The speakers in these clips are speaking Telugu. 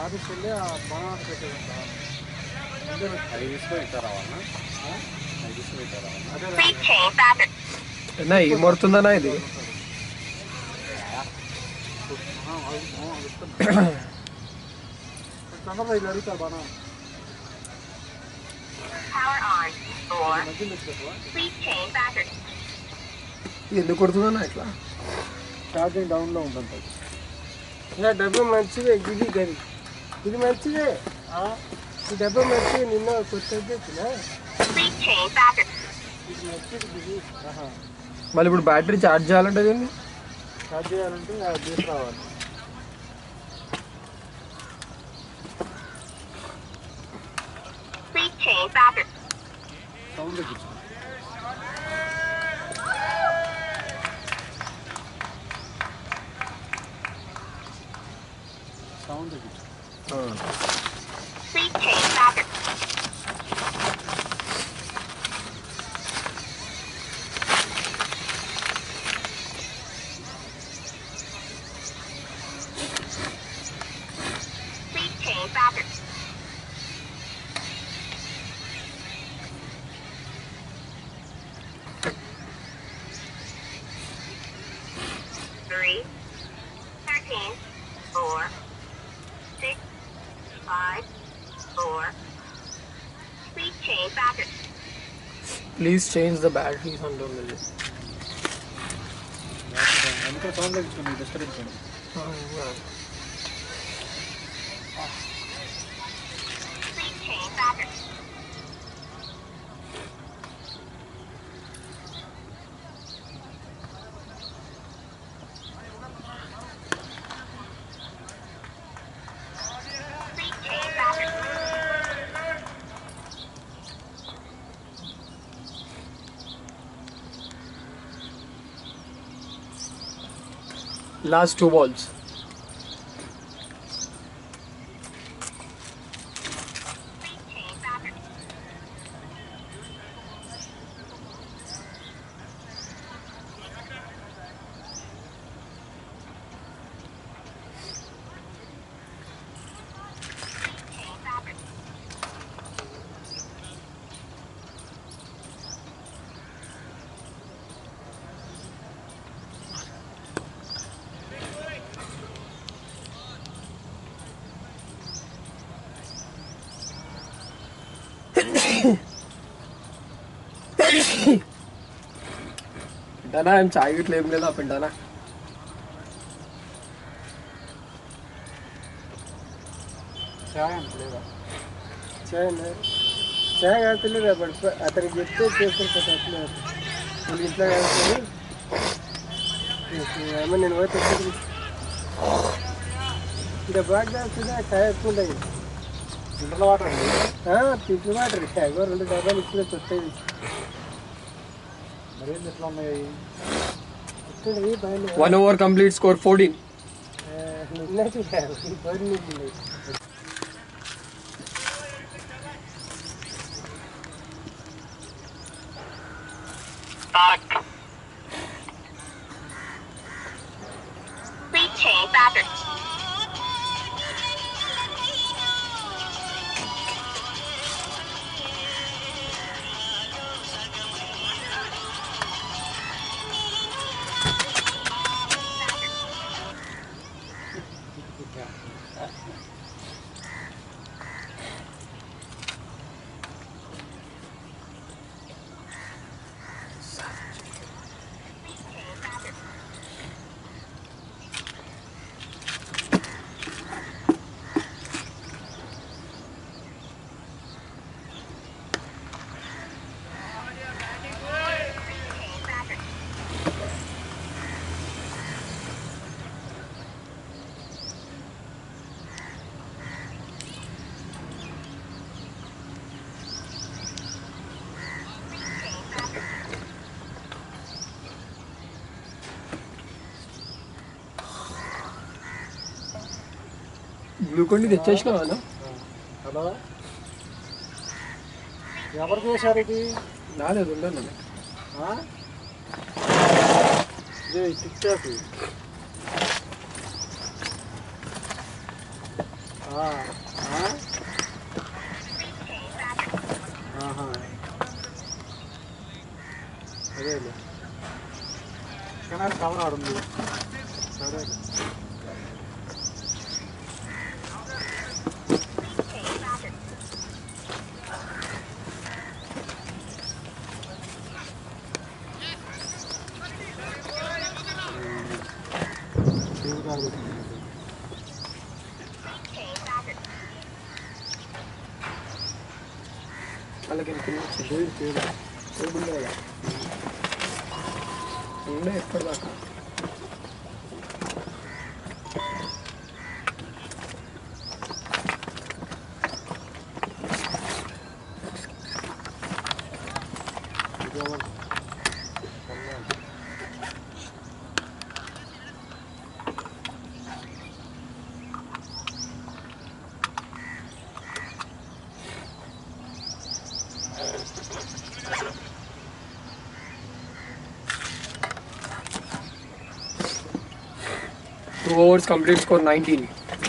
ఆఫీస్కి వెళ్ళి ఆ బాణాలు పెట్టేదంట అది తీసుకొని ఇట్లా రావాలన్నా అది తీసుకొని ఇట్లా రావాలన్నా అదే Please change battery. అన్నా ఏం పడుతుందన్నా ఇది తొందరగా ఇది అడుగుతా బాణా Power on. Or మధ్యలో పెట్టుకోవా please change battery. ఇది ఎందుకు కొడుతుందన్నా ఇట్లా ఛార్జింగ్ డౌన్లో ఉంటుంది ఇలా డబ్బు మంచిదే ఇది గది ఇది మంచిదే ఈ డబ్బు మంచిది నిన్న కొత్తది తెచ్చిన Please change battery. ఇది మంచిది ఇది మళ్ళీ ఇప్పుడు బ్యాటరీ ఛార్జ్ చేయాలంటే దీన్ని ఛార్జ్ చేయాలంటే అది తీసుకురావాలి Please change battery. సౌండ్ తగ్గించు సౌండ్ తగ్గించు Please change battery. Please change battery. Three, thirteen, four, six, five, four. Please change battery. Please change the batteries అంటుంది వెనక సౌండ్ తగ్గించుకోండి డిస్టర్బెన్స్ ఉంది Please change battery. Please change battery. Last two balls Please change battery. Please change battery. పింటానా ఏం చాయ్ గిట్ల ఏం లేదా పింటానా చాయ్ అంటే లేదా చాయ్ చాయ్ కాదు అప్పుడు అతనికి చెప్తే చేసుకుంటా అట్లే వాళ్ళు ఇంట్లో కాదు ఏమో నేను పోతే ఇక్కడ బాగా చేస్తుందా చాయ్ ఎక్కువ ఉండదు ఫిల్టర్ వాటర్ అండి పిచ్చి వాటర్ చాయ్ రెండు డబ్బాలు ఇచ్చిన కొత్తది మరేం ఎట్లా ఉన్నాయి ఇక్కడ బయలు one over complete score fourteen నిన్నటి బరి నీళ్ళు Please change battery. గ్లూకోన్ తెచ్చేసినావా అన్న? హలో ఎవరు చేశారు ఇది నాది అది ఉండదు అన్న. ఆ? ఇది టిక్ టాక్ ఆ, ఆ? ఆహా. అదేలే కెనాల్ కవర్ ఆడుంది సరేలే దేవుడు కాదు వాళ్ళకి కింద వచ్చింది టేబుల్ లేదా ఉండే ఎప్పటిదాకా two overs complete score nineteen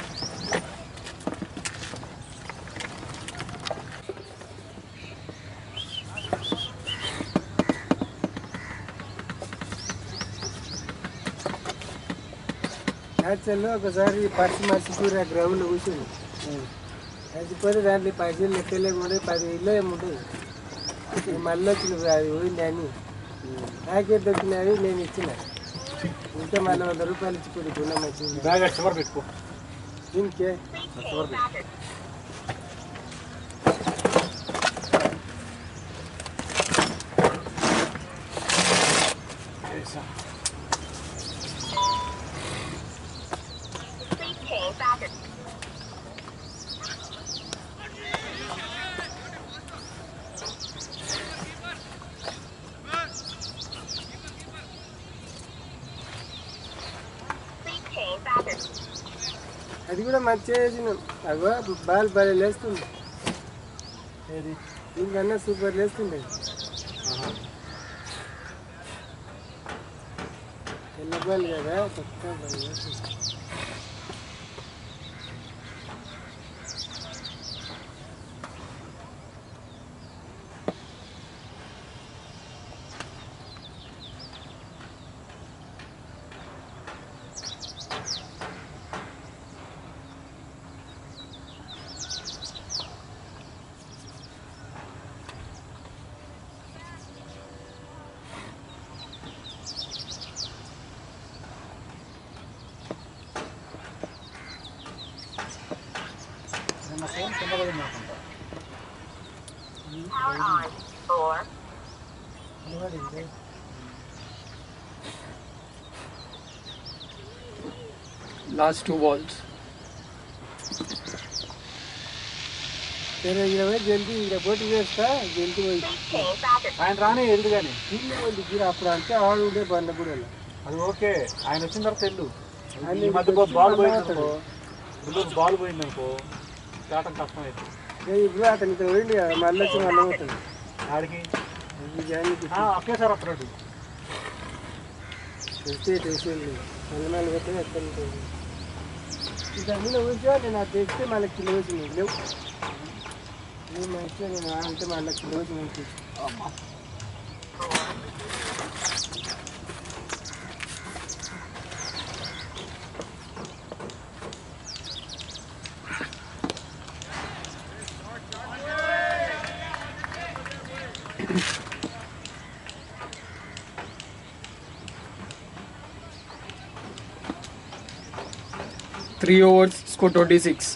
యాక్చువల్గా ఒకసారి పర్స్ మర్చిపోయి ఆ గ్రౌండ్లో కూర్చుంది మర్చిపోతే దాంట్లో పైసలు లెక్కలేకుండా పది ఇల్లు ఏముంటుంది మళ్ళీ వచ్చింది అది పోయింది అని నాకే దొరికినవి నేను ఇచ్చిన ఇంకా మళ్ళీ వంద రూపాయలు ఇచ్చి గుణం వచ్చింది బ్యాగ్ చివరి పెట్టుకో దీనికే చివరి పెట్టు Please change back. Please change back. అది కూడా మంచిగా వేసినాం అగో బాల్ భలే లేస్తుంది ఏది దీనికన్నా సూపర్ లేస్తుండే తెల్ల బాల్ కదా కొత్త బాల్ లేస్తుంది నిన్న ఫోన్ కింద పడింది అనుకుంటా Power on. Four. నిలబడింది. లాస్ట్ టూ బాల్స్ సరే ఇక్కడ పోయి జల్దీ ఇక్కడ పోటీ చేస్తా జల్దీ పోయి Change back. ఆయన రానే ఎల్లు కానీ ఇల్లు పోయి దిగిర అప్పుడు అంతే ఆడు ఉండే బండ కూడా అది ఓకే ఆయన వచ్చిన తర్వాత ఎల్లు ఆయన ఈ మధ్య వచ్చి బాల్ మళ్ళా పోయింది ఆడతాడు. అనుకో ముందు బాల్ పోయింది అనుకో చాటం కష్టం అవుతుంది ఏ ఇప్పుడు అతను ఇక్కడ పోయింది కదా మళ్ళీ వచ్చి మళ్ళీ పోతాడు ఆడికి ఈ జాయిన్కి ఆ, ఒకేసారి వస్తున్నాడు తెస్తే తెచ్చేది మళ్ళీ మళ్ళీ పోతే ఎక్కడ ఉంటుంది ఇక అందులో కూర్చో నేను అది తెస్తే మళ్ళీ కిలో వచ్చింది లేవు నేను మంచిగా నేను అంటే మళ్ళీ కిలో వచ్చి మంచి three overs score twenty six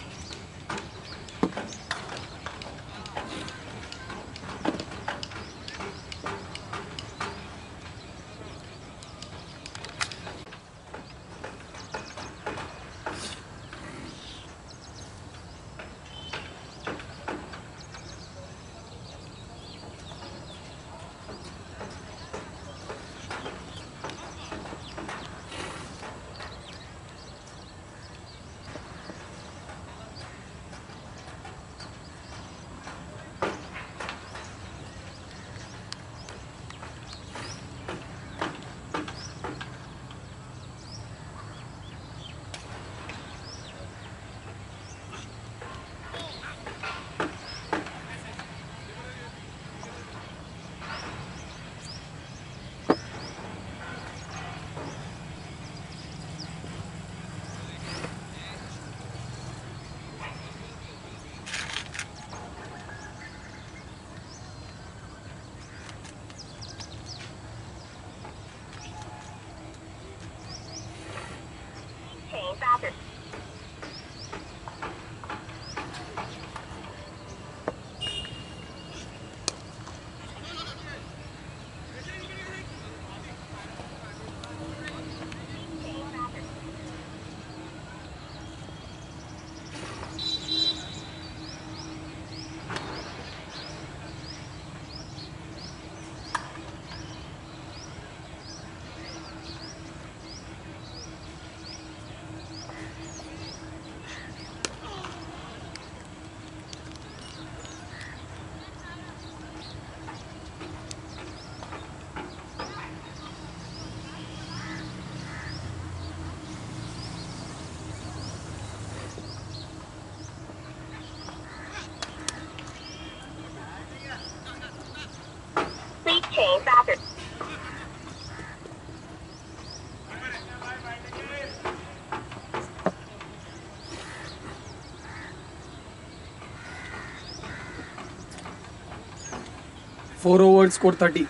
came faster. Please change faster. Four overs score thirty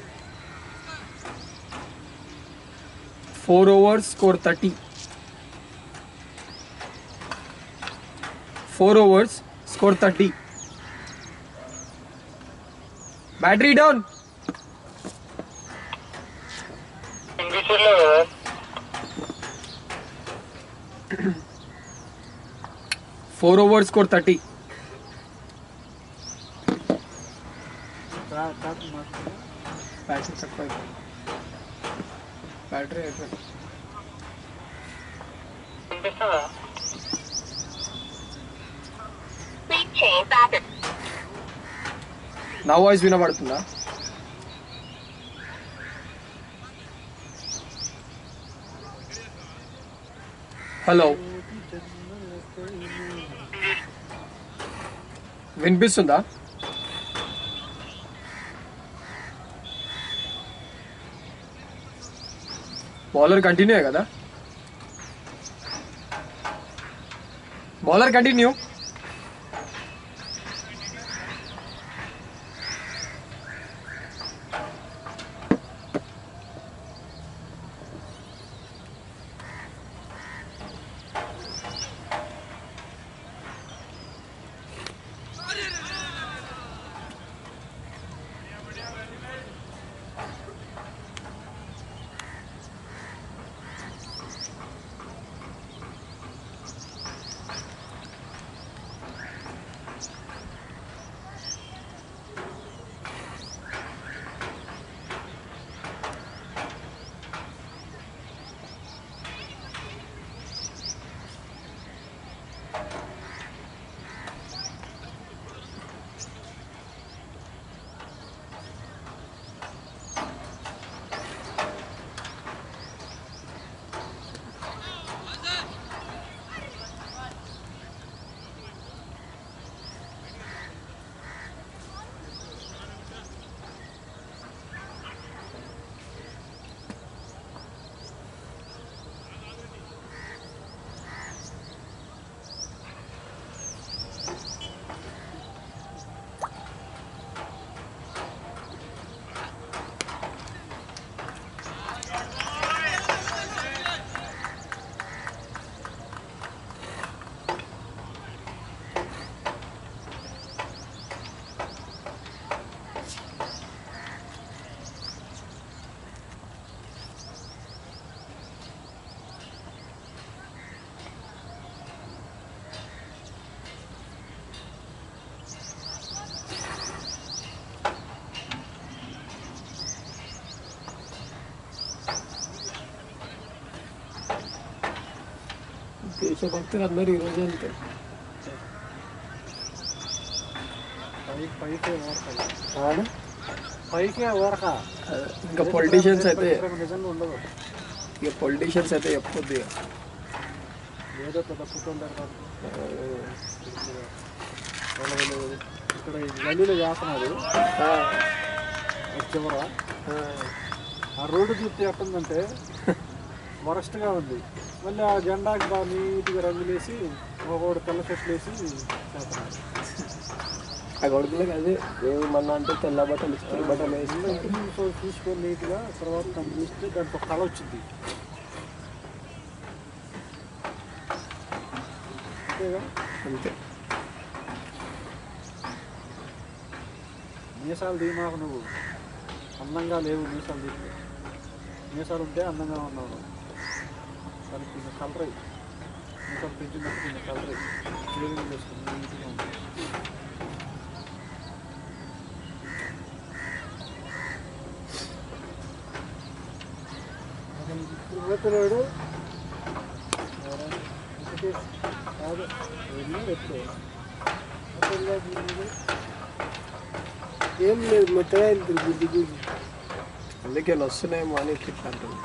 four overs score thirty four overs score thirty battery down four overs score thirty battery తక్కువ అయిపోయింది బ్యాటరీ అయిపోయింది Please change faster. నా వాయిస్ వినబడుతుందా హలో వినిపిస్తుందా బౌలర్ కంటిన్యూ కదా బౌలర్ కంటిన్యూ దేశభక్తులు అందరూ ఈరోజు అంతే పైకి పైకి ఊరకాలి పైకి ఊరక ఇంకా పొలిటీషియన్స్ అయితే నిజంగా ఉండదు ఇక పొలిటీషియన్స్ అయితే చెప్పొద్దు ఇక ఏదో పెద్ద కుటుంబం ఇక్కడ ఈ గల్లీలో చేస్తున్నారు ఆ, ఆ చివర ఆ, ఆ రోడ్డు చూస్తే ఎట్టుందంటే వరస్ట్గా ఉంది మళ్ళీ ఆ జెండాకి బాగా నీట్గా రంగులేసి ఒకడు తెల్ల చెట్లు వేసి చేస్తున్నారు ఆ కొడుకులకు అదే ఏమి మన అంటే తెల్ల బట్టలు ఇస్తారు బట్టలు వేసి సో చూసుకొని నీట్గా తర్వాత దాన్ని చూస్తే దానికి ఒక కళ వచ్చింది అంతేగా అంతే మీసాలు తీమాకు నువ్వు అందంగా లేవు మీసాలు తీసి మీసాలు ఉంటే అందంగా ఉన్నావు నువ్వు. దానికి కొంచెం కలర్ అయ్యి మీసాలు పెంచినట్టు కొంచెం కలర్ అయ్యి క్లీనింగ్ చేసుకుని నీట్గా ఉంటుంది అతను ఇప్పుడు పోతున్నాడు ఒకటి కాదు వెళ్ళి ఎప్పుడు అతను లేదు, వీడు. ఏం లేదు మొత్తగా వెళ్తుంది గుడ్డి గుడ్డి అందుకే వస్తున్నాయేమో అని ఇట్లా అంటుంది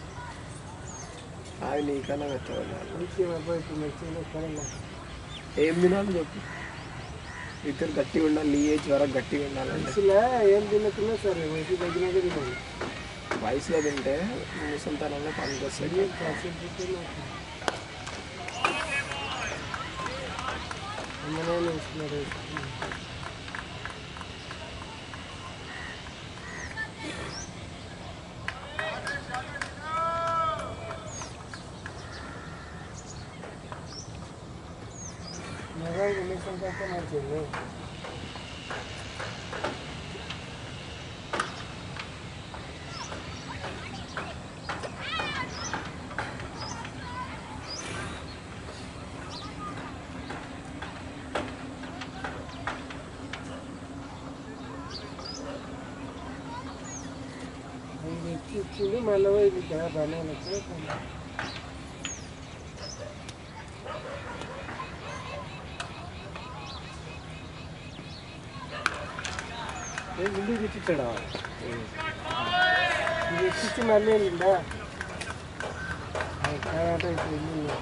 అవి నీకన్నా పెట్టవాలి మంచిగా అబ్బాయి ఇప్పుడు మంచిగా పడలేదు ఏం తినాలి చెప్పు ఇద్దరు గట్టిగా ఉండాలి నీ ఏజ్ వరకు గట్టిగా ఉండాలంటే అసలు ఏం తినకున్నా సరే వయసు తగ్గినాక తినాలి వయసులో తింటే ముసలితనంలో పనికొస్తాయి ఏం కాసేపు నాకు అమ్మనే ఇస్తున్నారు మగవాళ్ళకి ఇంజక్షన్ కంటే మంచిది ఇది ఇచ్చి ఇచ్చింది మళ్ళీ ఇది ఇక్కడ బనానా ఏం ముందుకు తెచ్చిచ్చాడా ఇది ఇచ్చి మళ్ళీ వెళ్ళిందా తర్వాత ఇప్పుడు వెళ్ళిందా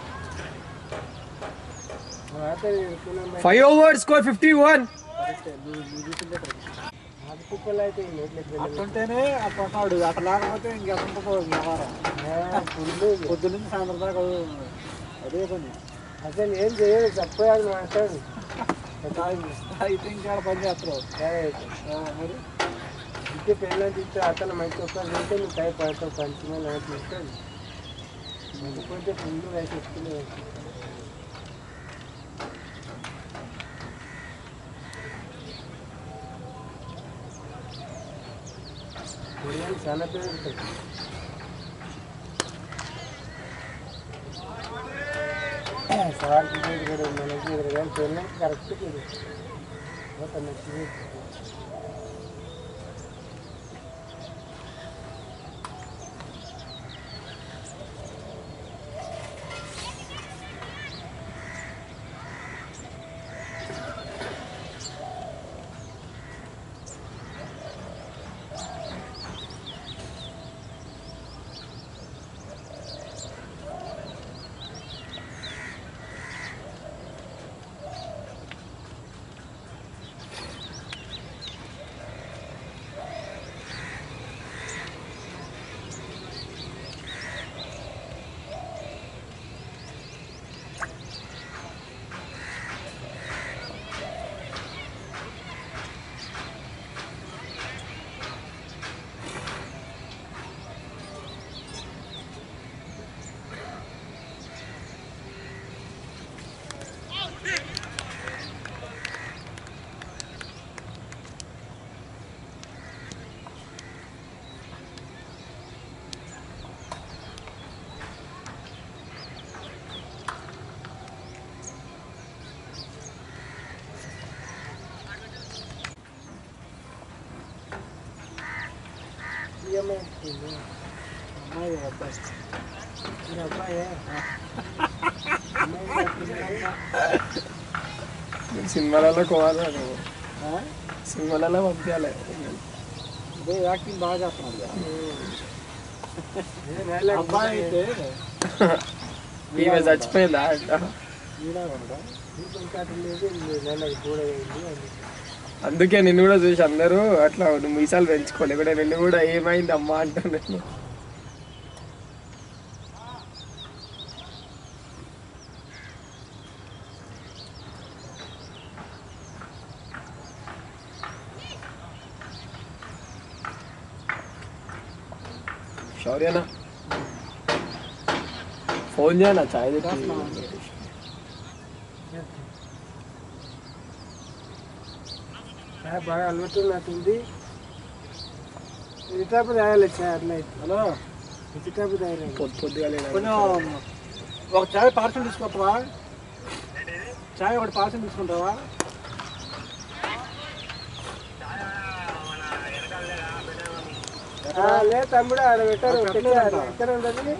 తర్వాత ఎడుకున్నాం five over score fifty one కరెక్టే నువ్వు నువ్వు చూసిందే కరెక్ట్ అది కుప్పలు అయితే ఇట్లకి అట్లుంటేనే అట్లుంటాడు అట్లా లేకపోతే ఇంకెంత వ్యవహారం ఫుల్ పొద్దు నుంచి సాయంత్రం దాకా అదే పని అసలు ఏం చేయదు చెప్పాలి మాట్లాడు అయితే ఇంకా పని చేస్తావు ఆ, మరి ఇంకే పెళ్ళంటే ఇస్తే అతను మంచి ఒక్కరు తింటే నువ్వు టైప్ పడతావు పంచమే నాకు ఇస్తాడు లేకపోతే ఫుల్ రైస్ వస్తుంది బిర్యానీ చాలా పేరు ఉంటుంది సార్కి పేరు కూడా మనకి ఎదురు కానీ పెళ్ళంటే కరెక్ట్ పేరు ఒక నచ్చింది ఈఎంఐ వస్తుంది. అమ్మాయి అబ్బాయి మీరు అబ్బాయే అమ్మాయి వస్తుందా? సినిమాలలో కోవాలి నువ్వు ఆ? సినిమాలలో పంపించాలి అదే యాక్టింగ్ బాగా చేస్తున్నాడు కదా. ఏ నెల అబ్బాయి అయితే ఈమె చచ్చిపోయిందా అంట నీలాగా ఉండడా దీపం కాటు లేదు ఏం లేదు. నెలకి కూడా అయింది అని. అందుకే నిన్ను కూడా చూసి అందరూ అట్లా నువ్వు మీసాలు పెంచుకోలే కూడా నిన్ను కూడా ఏమైంది అమ్మా అంటున్నాను శౌర్యనా ఫోన్ చేయనా చాయ్ తెచ్చి ఆ, బాగా అలవాటు ఉన్నట్టుంది ఇటాపు తాగాలి చాయ్ అట్లా అయితే హలో ఇటాపు తాగాలి పొద్దు పొద్దుగా కొంచెం ఒక చాయ్ పార్సల్ తీసుకుంటావా చాయ్ ఒకటి పార్సల్ తీసుకుంటావా ఆ, లేదు తమ్ముడు ఆడ పెట్టారు అక్కడ పెట్టారు. పెట్టలేదంట. ఎక్కడ ఉండదు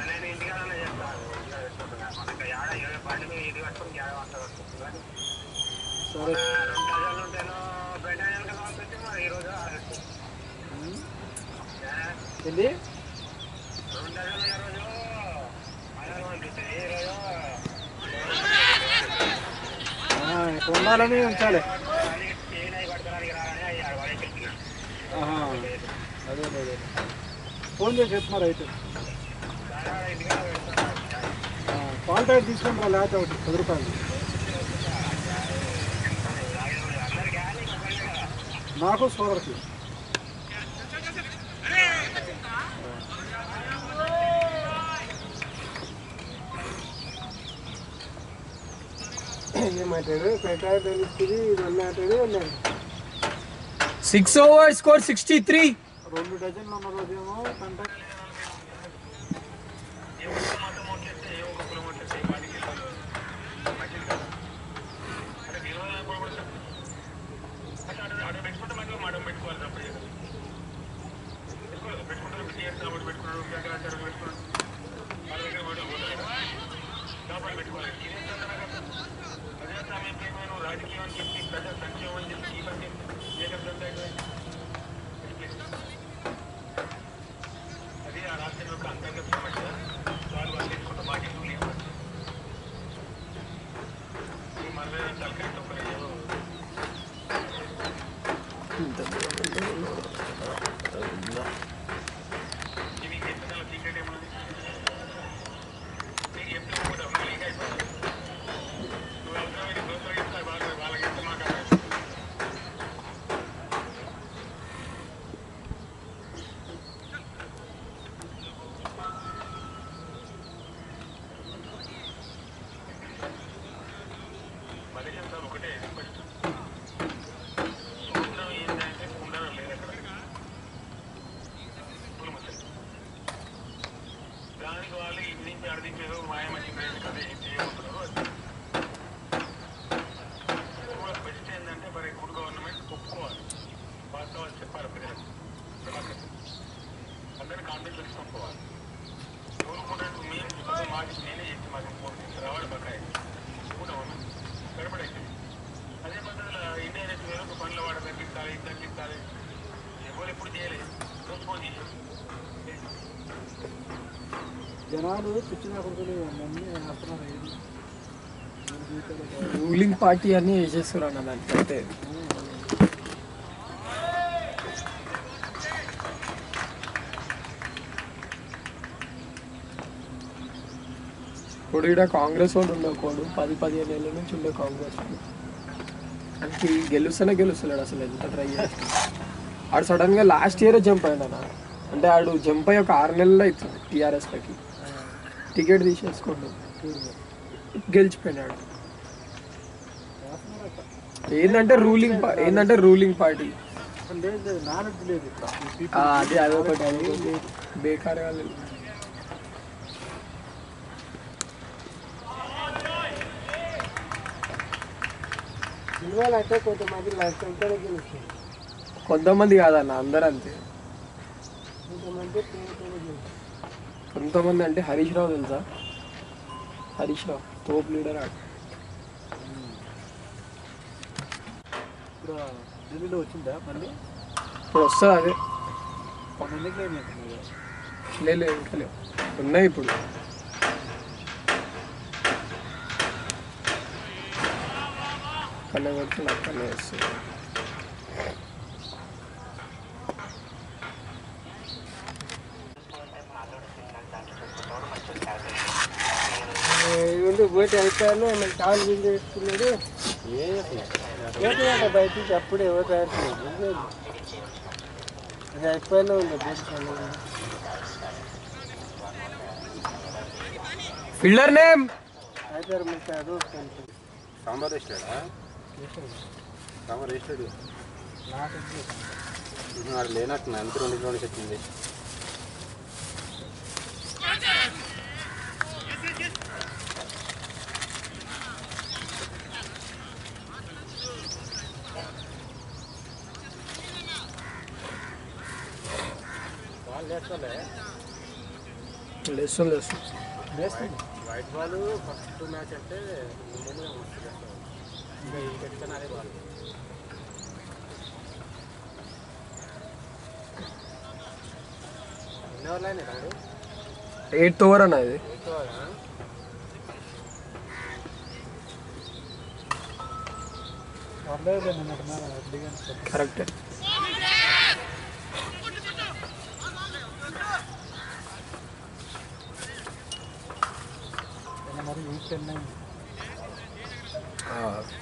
సరే ఏంటి ఆ, ఇక్కడ ఉండాలని ఉంచాలి ఆహా. అదే అదే అదే. ఫోన్ చేసి చెప్తున్నారు అయితే పాల్ ప్యాకెట్ తీసుకొని రా లేకపోతే ఒకటి పది రూపాయలు నాకు సోదరికి ఏమంటాడు పెట్టారు తెలుస్తుంది ఇది ఉన్నట్టు అన్నాడు six over score sixty three రెండు డజన్లు ఉన్న రోజేమో కంటాక్ట్ జనాలు పిచ్చిన కొడుకులు అన్నీ వేస్తున్నారు ఏది ఎవరి జీవితాలు కాదు. రూలింగ్ పార్టీ అన్ని వేసేస్తారు అన్న దానికి అంతే ఇప్పుడు ఇక్కడ కాంగ్రెస్ వాడు ఉండకూడదు పది పదిహేను ఏళ్ళ నుంచి ఉండే కాంగ్రెస్ వాడు అంటే గెలుస్తూనే గెలుస్తున్నాడు అసలు ఎంత ట్రై చేసి ఆడు సడన్గా లాస్ట్ ఇయర్ జంప్ అయ్యాడు అన్న అంటే ఆడు జంప్ అయ్యి ఒక ఆరు నెలలు అవుతుంది టీఆర్ఎస్లోకి టికెట్ తీసేసుకోండు గెలిచిపోయినాడు ఏంటంటే రూలింగ్ ఏంటంటే రూలింగ్ పార్టీ అసలు లేదు లేదు నాలెడ్జ్ లేదు ఈ people అది అదొకటి అది బేకార్ వాళ్ళు విలువలు అంటే కొంతమంది లక్షలతోనే గెలుస్తుంది కొంతమంది కాదన్న అందరూ అంతే కొంతమంది పేరుతోనే గెలుస్తుంది కొంతమంది అంటే హరీష్ రావు తెలుసా హరీష్ రావు తోపు లీడర్ ఆడు ఇప్పుడు ఢిల్లీలో వచ్చిందా మళ్ళీ ఇప్పుడు వస్తుంది అదే కొన్ని ఎన్నికలు అయినాయి కదా. లేదు లేదు, ఇంకా లేవు ఉన్నాయి ఇప్పుడు కన్నా కొడుతుంది అక్కడనే వస్తుంది ముందు పోటీ అయిపోయాను మన కాలు బిందు వేసుకున్నాడు ఏంటంటే బయట నుంచి అప్పుడే ఎవరు తయారు అది అయిపోయినా ఉంది పోటీ సమయంలో. ఫిల్డర్ నేమ్ అయిపోయారు ముందు అది సాంబార్ వేసాడా సాంబార్ వేసాడు నాకు వాడు లేనట్టున్నా అంత రెండు ఇంట్లో నుంచి వచ్చింది వాళ్ళు లేస్తలే లేస్తుంది లేస్తుంది వేస్తుంది వైట్ బాల్ ఫస్ట్ మ్యాచ్ అంటే ముందు మస్తు చేస్తారు ఇంకా ఈ పెట్టుకుని అదే బాల్ ఎన్ని ఓవర్లు అయినాయి తమ్ముడు ఎయిత్ ఓవర్ అన్న ఇది ఎయిత్ ఓవరా పర్లేదు నిన్నటిన్నర దిగాను కరెక్టే నిన్న మరి ఎయిట్ టెన్ అయింది ఆ,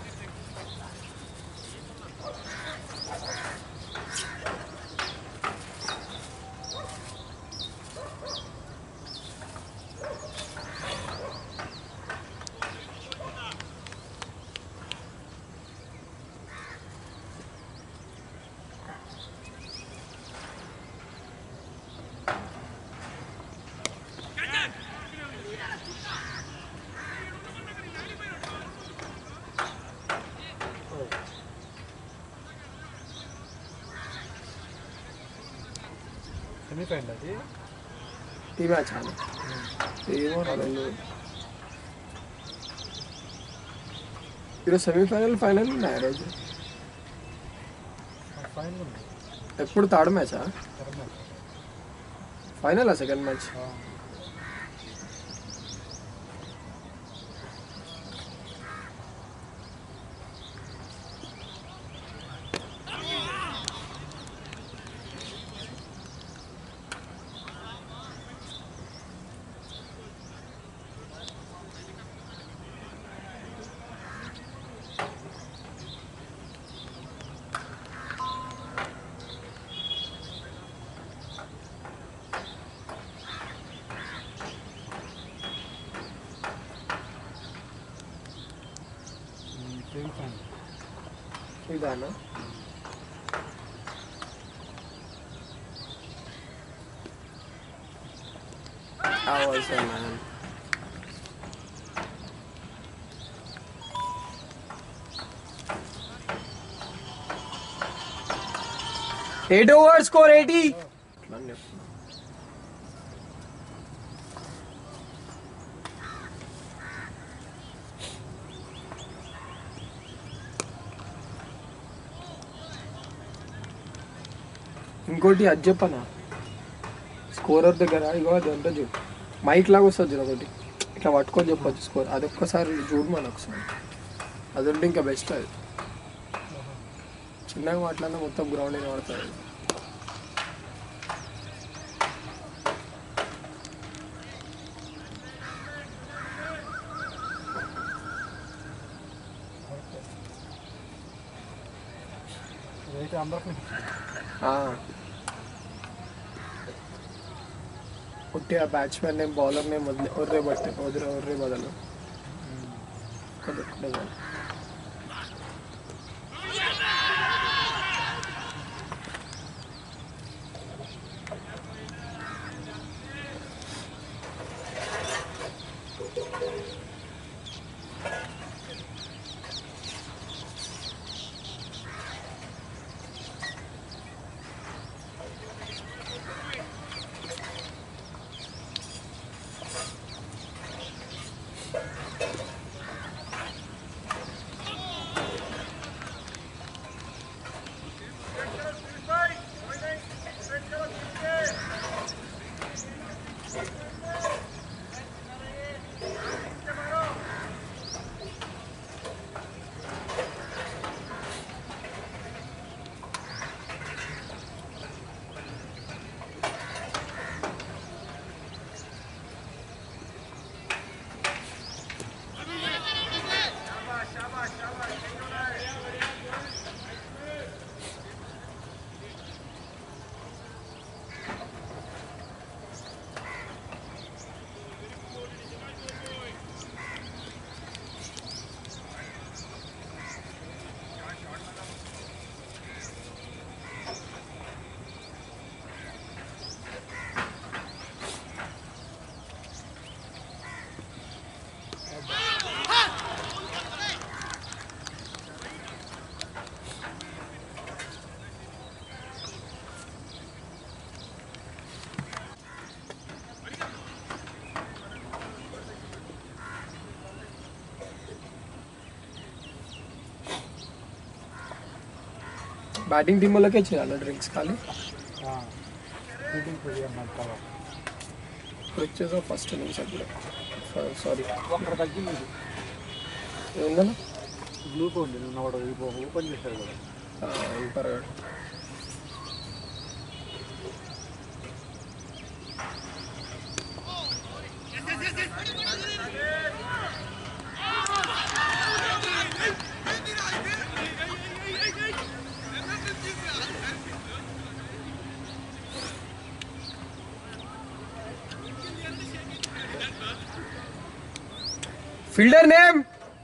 సెమీఫైనల్ అది ఈ మ్యాచ్ అన్న ఏమో రెండు ఈరోజు సెమీఫైనల్ ఫైనల్ ఉన్నాయి ఆ రోజు ఫైనల్ ఉంది ఎప్పుడు థర్డ్ మ్యాచా తర్వాత ఫైనల్ సెకండ్ మ్యాచ్ సెమీఫైనల్ ఇదానా అవసరం ఎయిట్ ఓవర్ స్కోర్ ఎయిటీ ఇంకోటి అది చెప్పనా స్కోరర్ దగ్గర ఇగో అది అంటే చూడు మైక్ లాగా వస్తుంది చూడు ఒకటి ఇట్లా పట్టుకొని చెప్పొచ్చు స్కోర్ అది ఒక్కసారి చూడు మన ఒకసారి అది ఉంటే ఇంకా బెస్ట్ అది చిన్నగా మాట్లాడినా మొత్తం గ్రౌండ్ అయినా పడుతుంది ఇదైతే అందరికి పుట్టి ఆ బ్యాట్స్మెన్ నేమ్ బౌలర్ నేమ్ వదిలే ఒర్రే బట్టి వదిలే ఒర్రే బదులు కొద్దిగా చాలు. బ్యాటింగ్ టీం వాళ్ళకే చేయాలి డ్రింక్స్ ఖాళీ ఫీటింగ్ కొద్దిగా నాకు కావాలి ఇప్పుడు వచ్చేసా ఫస్ట్ ఇన్నింగ్స్ అప్పుడు సారీ ఒక్కడ తగ్గింది ఇది. ఏందన్నా గ్లూకోన్ నిన్న వాడు ఇప్పు- ఓపెన్ చేశారు కదా పర్వాలేదు ఫీల్డర్ నేమ్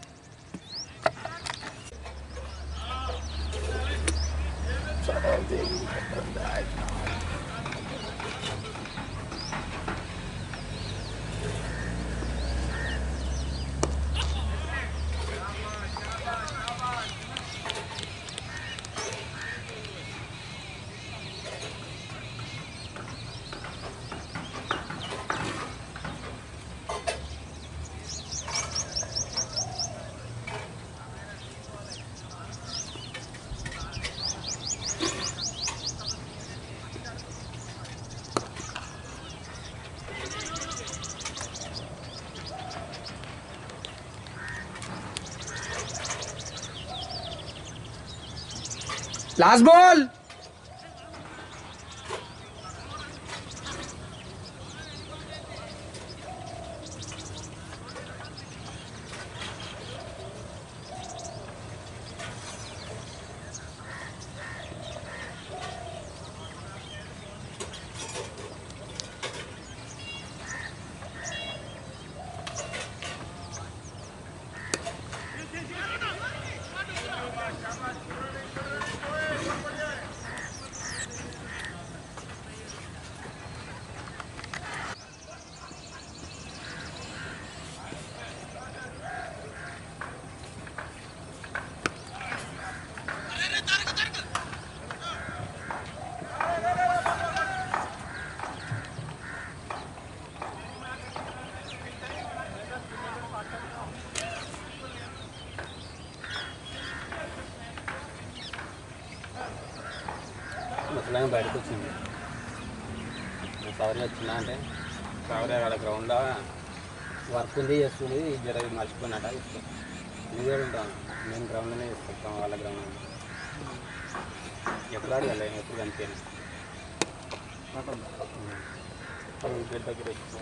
లాస్ట్ బాల్ ముసలాయన బయటకు వచ్చింది సౌర్య వచ్చిందా అంటే సౌర్య వాళ్ళ గ్రౌండ్ వర్క్ ఉంది చేస్తుంది జర మర్చిపోయినట్ట నేను కూడా ఉంటాను నేను గ్రౌండ్లోనే చేసుకుంటాం వాళ్ళ గ్రౌండ్ ఎప్పుడు ఆడగల ఎప్పుడు కనిపించాను గేట్ దగ్గర వచ్చి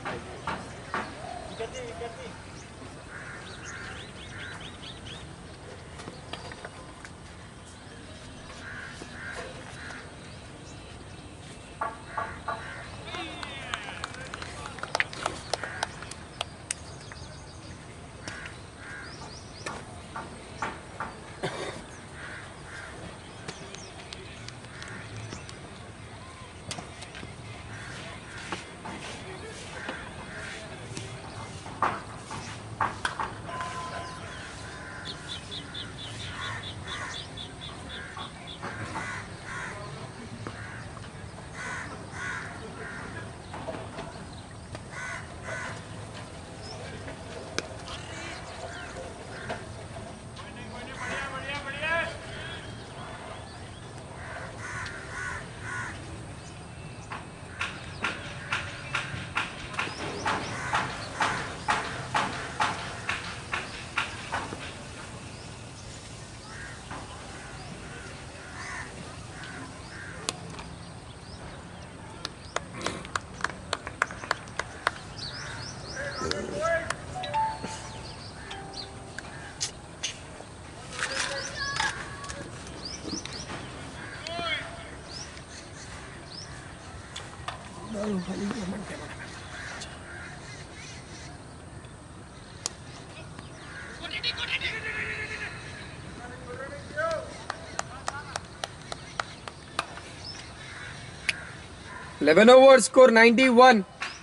eleven over score ninety one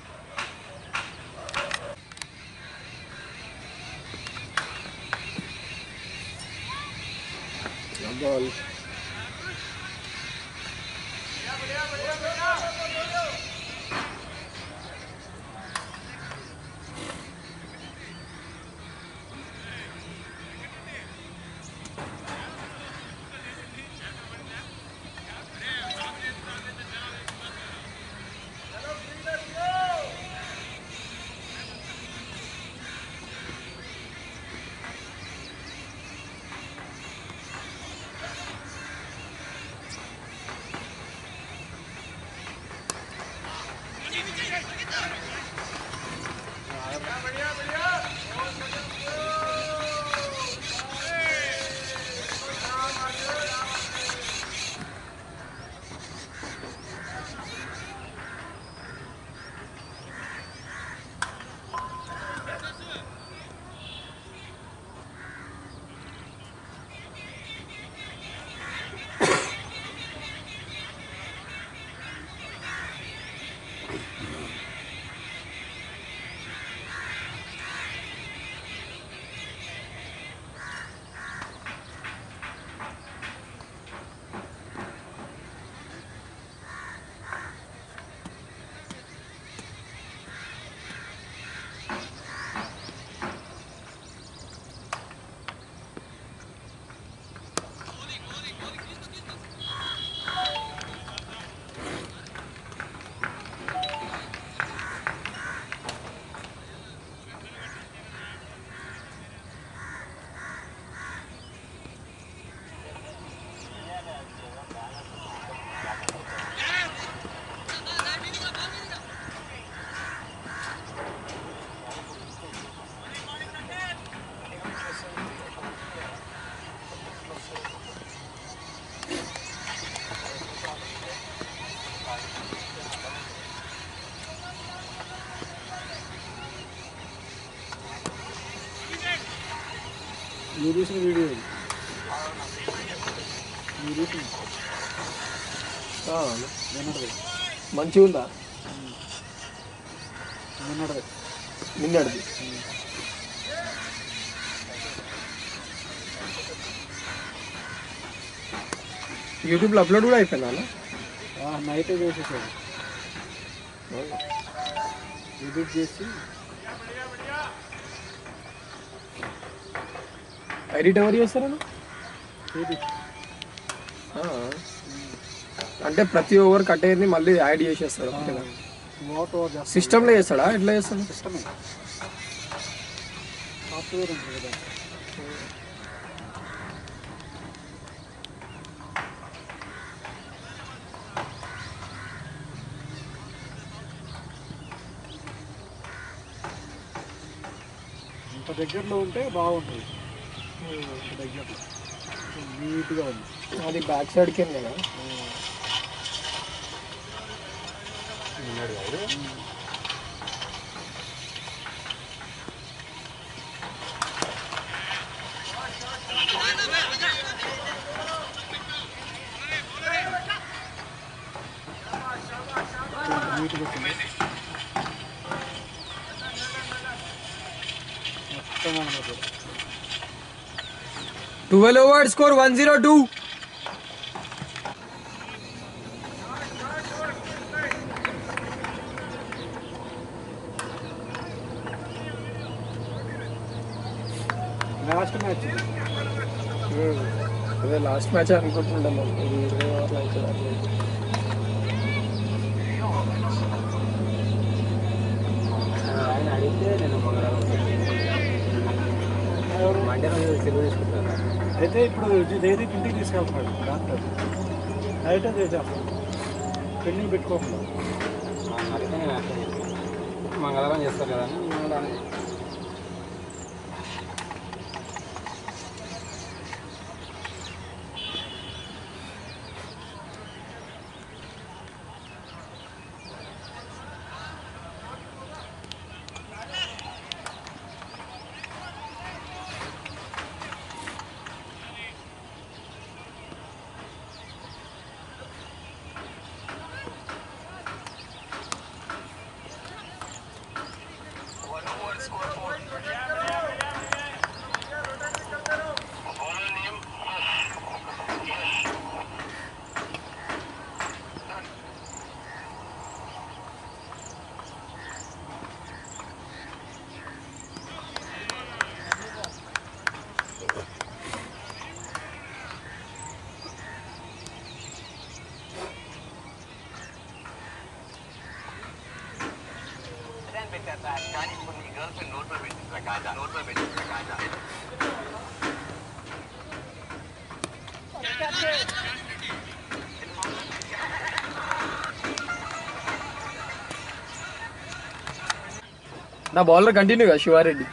ball నువ్వు తీసిన వీడియో ఇది నువ్వు తీసిన ఆ, నిన్నటిది మంచిగా ఉందా నిన్నటిది నిన్నటిది యూట్యూబ్లో అప్లోడ్ కూడా అయిపోయిందా అన్న? నైటే చేసేసాడు ఎడిట్ చేసి ఎడిట్ ఎవరు చేస్తారన్న ఎడిట్ ఆ. అంటే ప్రతి ఓవర్ కట్ అయ్యింది మళ్ళీ యాడ్ చేసేస్తాడు ఒకటేనా? వాట్ ఓవర్ చేస్తాం సిస్టంలో చేస్తాడా ఎట్లా చేస్తాడు సిస్టమే సాఫ్ట్వేర్ ఉంటుంది కదా ఇంత దగ్గరలో ఉంటే బాగుంటుంది ఇంత దగ్గరలో నీట్గా ఉంది అది బ్యాక్ సైడ్ కింద కదా నిన్నడు కాదు నీట్గా వచ్చింది మొత్తం అన్నమాట twelve over score one zero two last match ఇది అదే లాస్ట్ మ్యాచ్ అనుకుంటుంటాం మనం. ఇది ఇరవై ఓవర్లు అవుతుంది అట్లా. ఆయన అడిగితే నేను మంగళవారం మండే రోజు సెలవు తీసుకుంటాను అయితే ఇప్పుడు డైరీ ఇంటికి తీసుకెళ్తున్నాడు డాక్టర్ నైట్ అదే చేస్తాం పెండింగ్ పెట్టుకోకుండా అడిగితే నేను అట్లా చెప్పాను. మంగళవారం చేస్తారు కదా అని మంగళవారం నా బౌలర్ కంటిన్యూ కదా శివారెడ్డి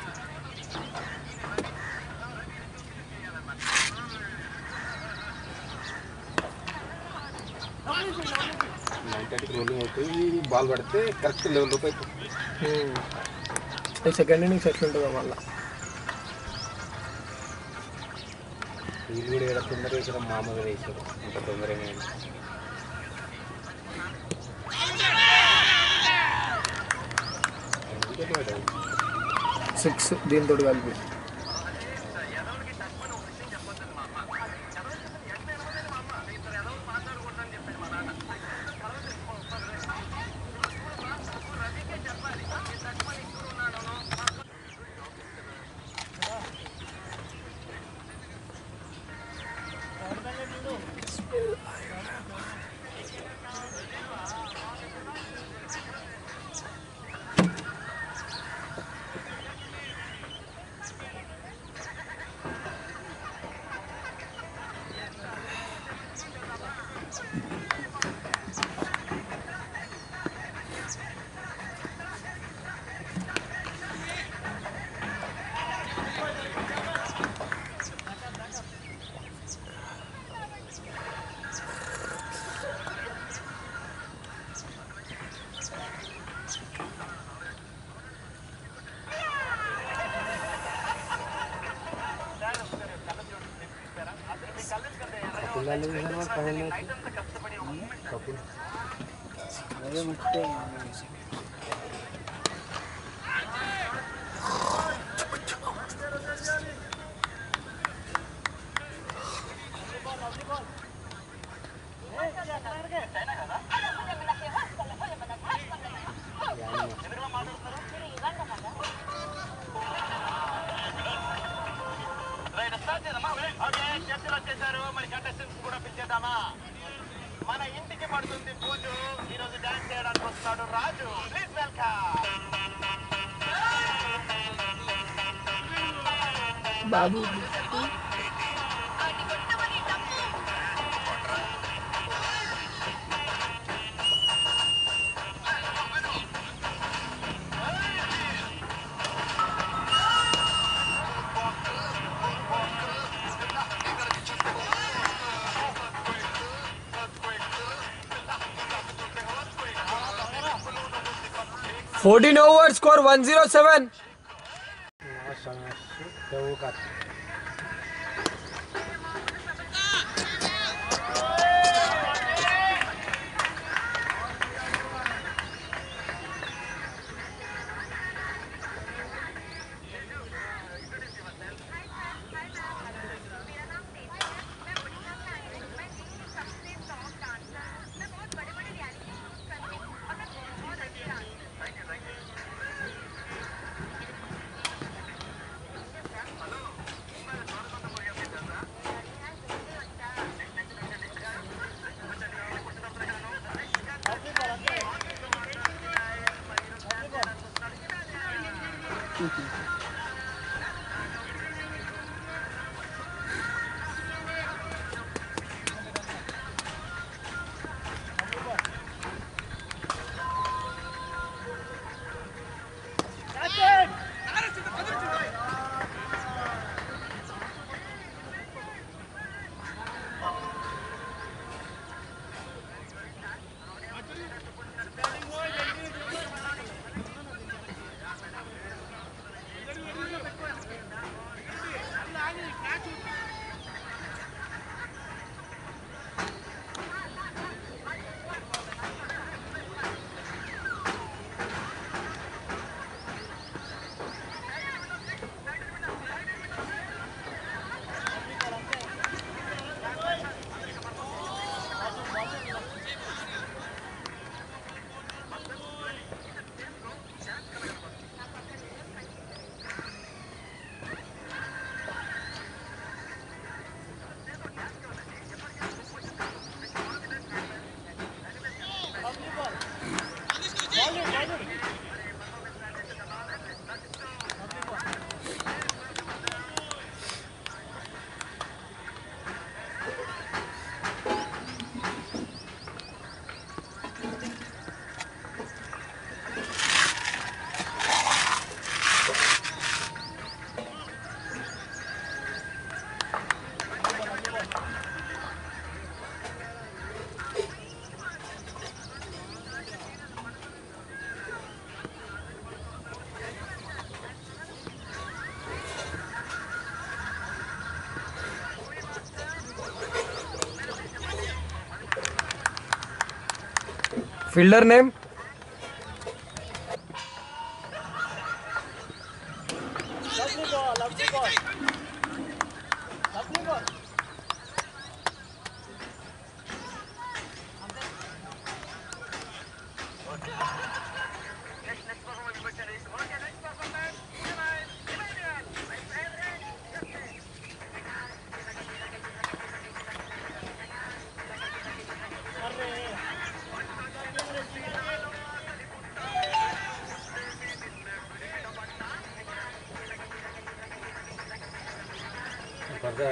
నైన్ థర్టీకి రోలింగ్ అవుతుంది బాల్ పడితే కరెక్ట్ లెవెల్ లోపు అయిపోతుంది సెకండ్ ఇన్నింగ్స్ ఎట్లుంటుందో మళ్ళీ వీళ్ళు కూడా ఇక్కడ తొందరగా వేసారు మామూలుగా వేసారు అంత తొందరగా ఏం లేదు. వికెట్ పడ్డాయి. సిక్స్ దీంతో కలిపి పిల్లలు చూసారు మరి పదిహేను కప్పులు అదే మర్చిపోయాను మన ఇంటికి పడుతుంది పూజు ఈరోజు డాన్స్ చేయడానికి వస్తున్నాడు రాజు ప్లీజ్ వెల్కమ్ బాబు fourteen over score one zero seven fielder name కొరత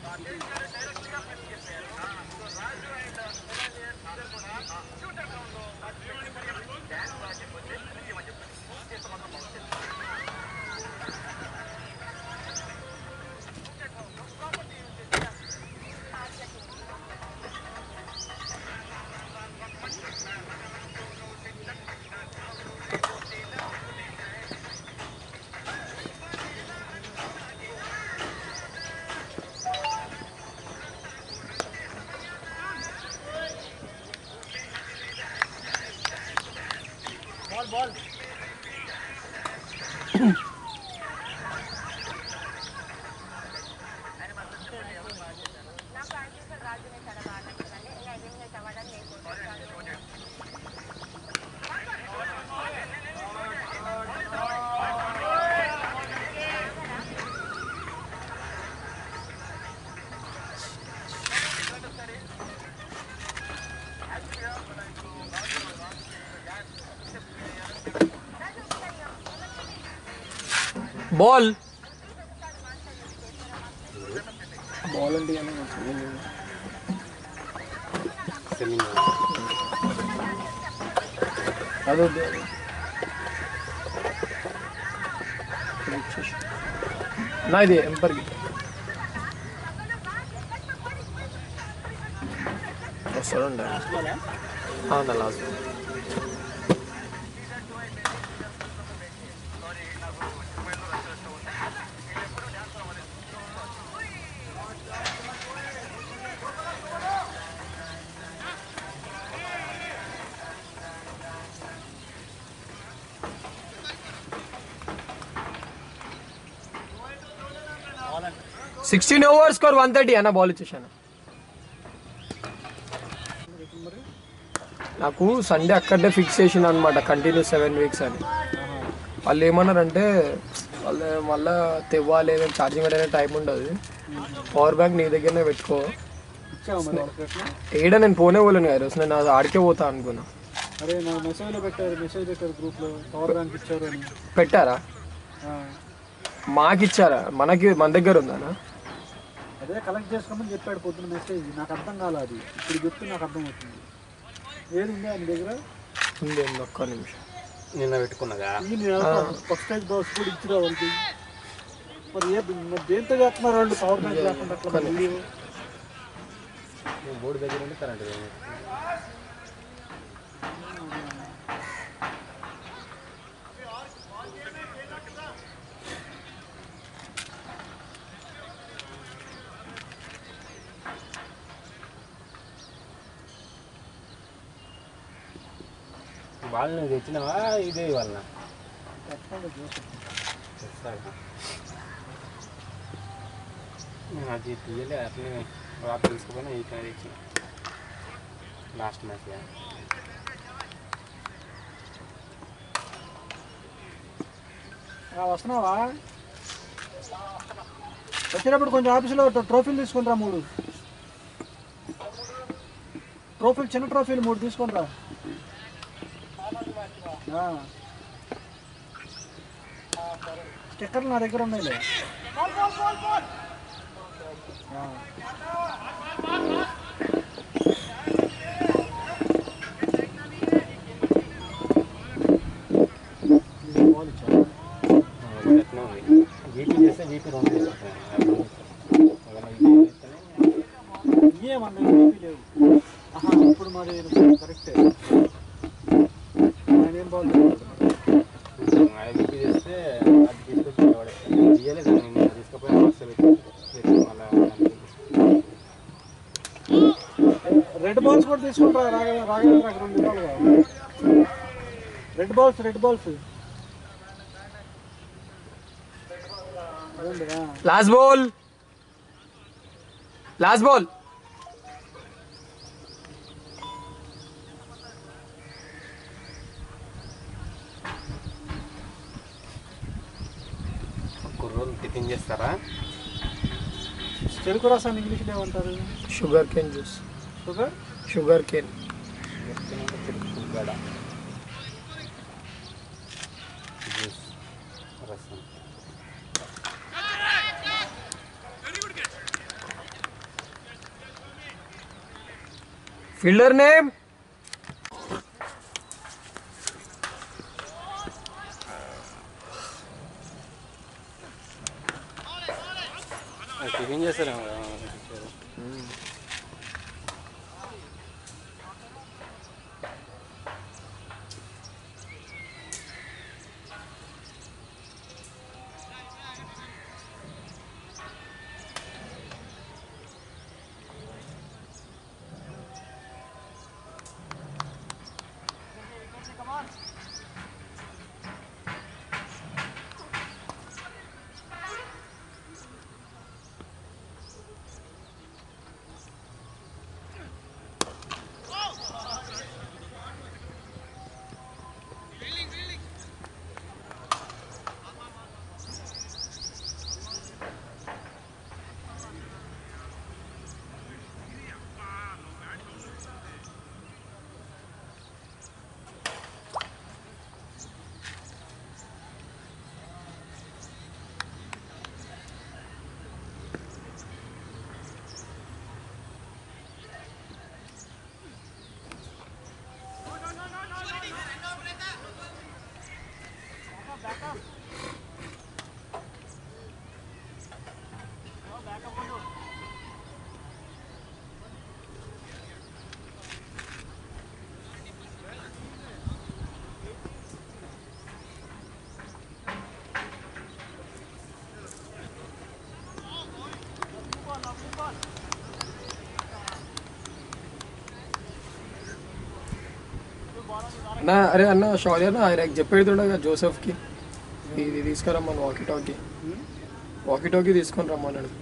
బాల్ బాల్ అంటే ఏమో తెలియదు. సెమిన్ అదే వద్దు, అదే. ఇది ఇచ్చేసి. నా ఇది ఎంపర్కి వస్తాడండి అవునా last sixteen overs score one thirty అన్న బాల్ ఇచ్చేసాను నాకు సండే అక్కడే ఫిక్స్ చేసిన అనమాట కంటిన్యూ సెవెన్ వీక్స్ అని వాళ్ళు ఏమన్నారంటే వాళ్ళు మళ్ళా తెవ్వాలి ఛార్జింగ్ పెట్టే టైం ఉండదు పవర్ బ్యాంక్ నీ దగ్గరనే పెట్టుకో ఇచ్చావు మరి వాళ్ళకి ఎట్లా ఏడా నేను పోనే పోలేను కదా ఈరోజు నేను అది ఆడికే పోతా అనుకున్నా అరే నా మెసేజ్లో పెట్టారు మెసేజ్ పెట్టారు గ్రూప్లో పవర్ బ్యాంక్ ఇచ్చారు అని పెట్టారా ఆ, మాకు ఇచ్చారా మనకి మన దగ్గర ఉందానా అదే కలెక్ట్ చేసుకోమని చెప్పాడు పొద్దున మెసేజ్ నాకు అర్థం కాలేదు అది ఇప్పుడు చెప్తే నాకు అర్థం అవుతుంది ఏది ఉందా మీ దగ్గర ఉంది ఉంది, ఒక్క నిమిషం నిన్న పెట్టుకున్నదా ఈ ఫస్ట్ టైం బాక్స్ కూడా ఇచ్చిరా వాళ్ళకి మరి ఏ మరి దేంతో చేస్తున్నారు వాళ్ళు పవర్ బ్యాంక్ లేకుండా అట్లా మరి వీడియో? బోర్డు దగ్గర ఉండి కరెంట్ వాళ్ళు నువ్వు తెచ్చినావా ఇదే వాళ్ళ అది తీయలే అట్లనే రాత్రి తెలుసుకుపోయినా ఈ టైం తెచ్చిన లాస్ట్ మ్యాచ్ ఆ, వస్తున్నావా వచ్చేటప్పుడు కొంచెం ఆఫీసులో ట్రోఫీలు తీసుకొని రా మూడు ట్రోఫీలు చిన్న ట్రోఫీలు మూడు తీసుకొని రా ఆ. స్టిక్కర్లు నా దగ్గర ఉన్నాయిలే ఆ. ఇది బాల్ ఇచ్చావా? ఎట్లా ఉంది వీపీ చేస్తే వీపీ రెండు తీసుకుంటాను ఒకవేళ వీపీ చేస్తేనే ఏమన్నా ఏమీ లేవు ఆహా ఇప్పుడు మరి కరెక్టే ఆయన ఏం బాగుంది అది వీపీ చేస్తే అది తీసుకొచ్చి పడేస్తాను తీయలేదు నేను తీసుకుపోయిన బస్సు పెట్టి పెట్టి మళ్ళీ రెడ్ బాల్స్ కూడా తీసుకుంటా రాఘవ రాఘవేంద్ర అక్కడ రెండు ఇవ్వాలి రెడ్ బాల్స్ రెడ్ బాల్స్ అదేంటిరా లాస్ట్ బాల్ లాస్ట్ బాల్ కుర్రోలు టిఫిన్ చేస్తారా చెరుకు రసాన్ని ఇంగ్లీష్లో ఏమంటారు sugar cane juice sugar sugar cane గడ జ్యూస్ రసం ఫీల్డర్ నేమ్ టిఫిన్ చేస్తారేమో కదా. అన్న అరే అన్న షారీ అన్న ఆయన చెప్పేది ఉండగా జోసెఫ్కి ఇది తీసుకురమ్మను వాకీ టాకీ వాకీ టాకీ తీసుకొని రమ్మన్నాడు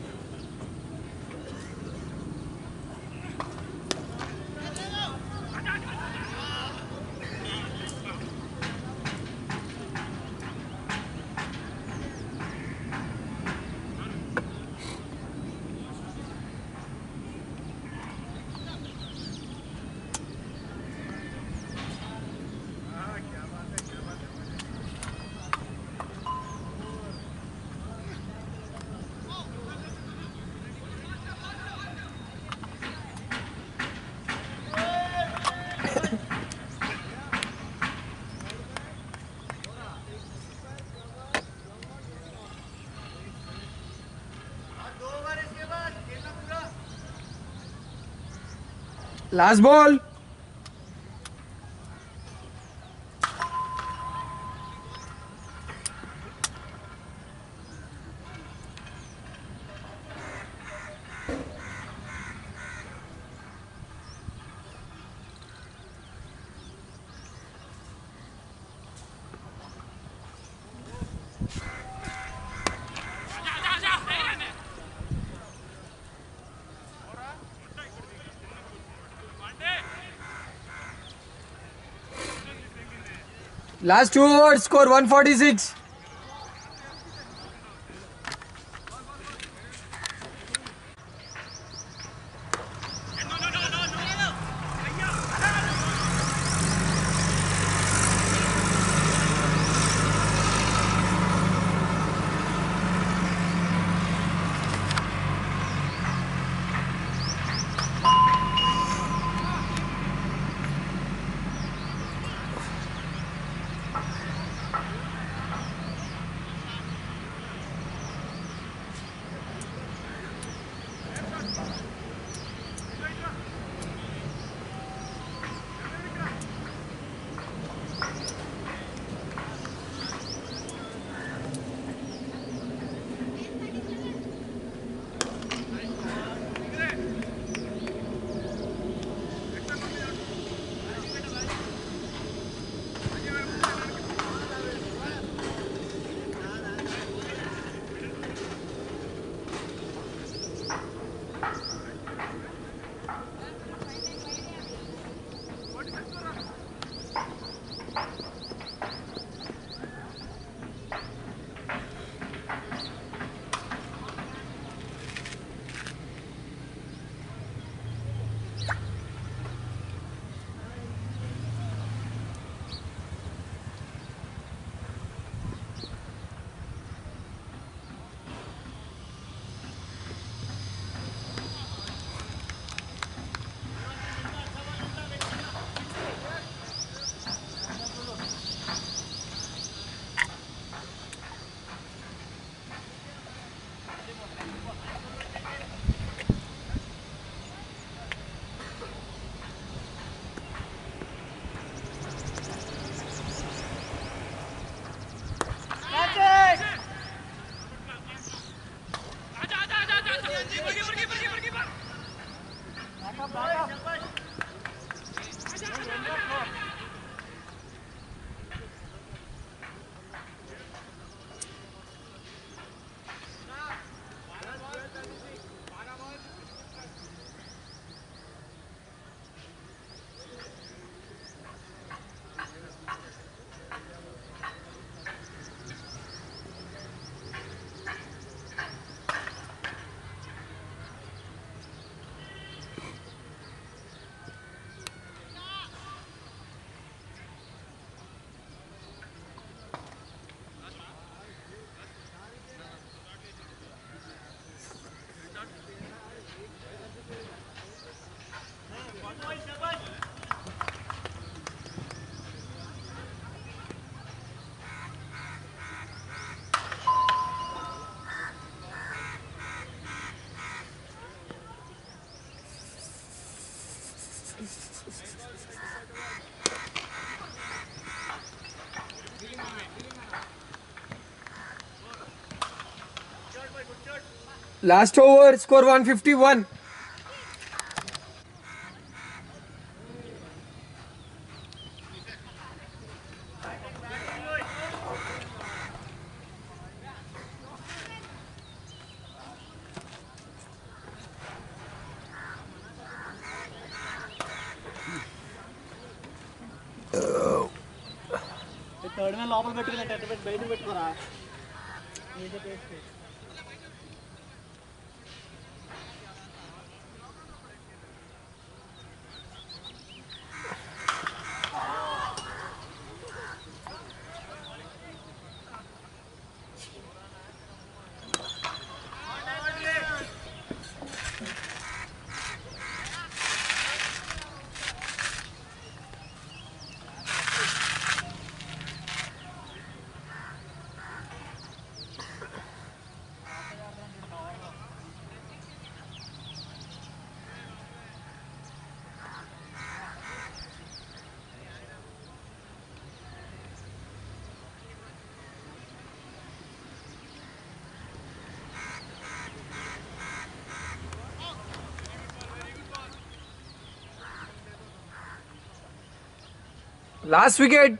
last ball last two overs score one forty six last over score one fifty one third man లోపల పెట్టుకున్నట్టు ఎట్ట పెట్టి బయట పెట్టుకోరా లాస్ట్ వికెట్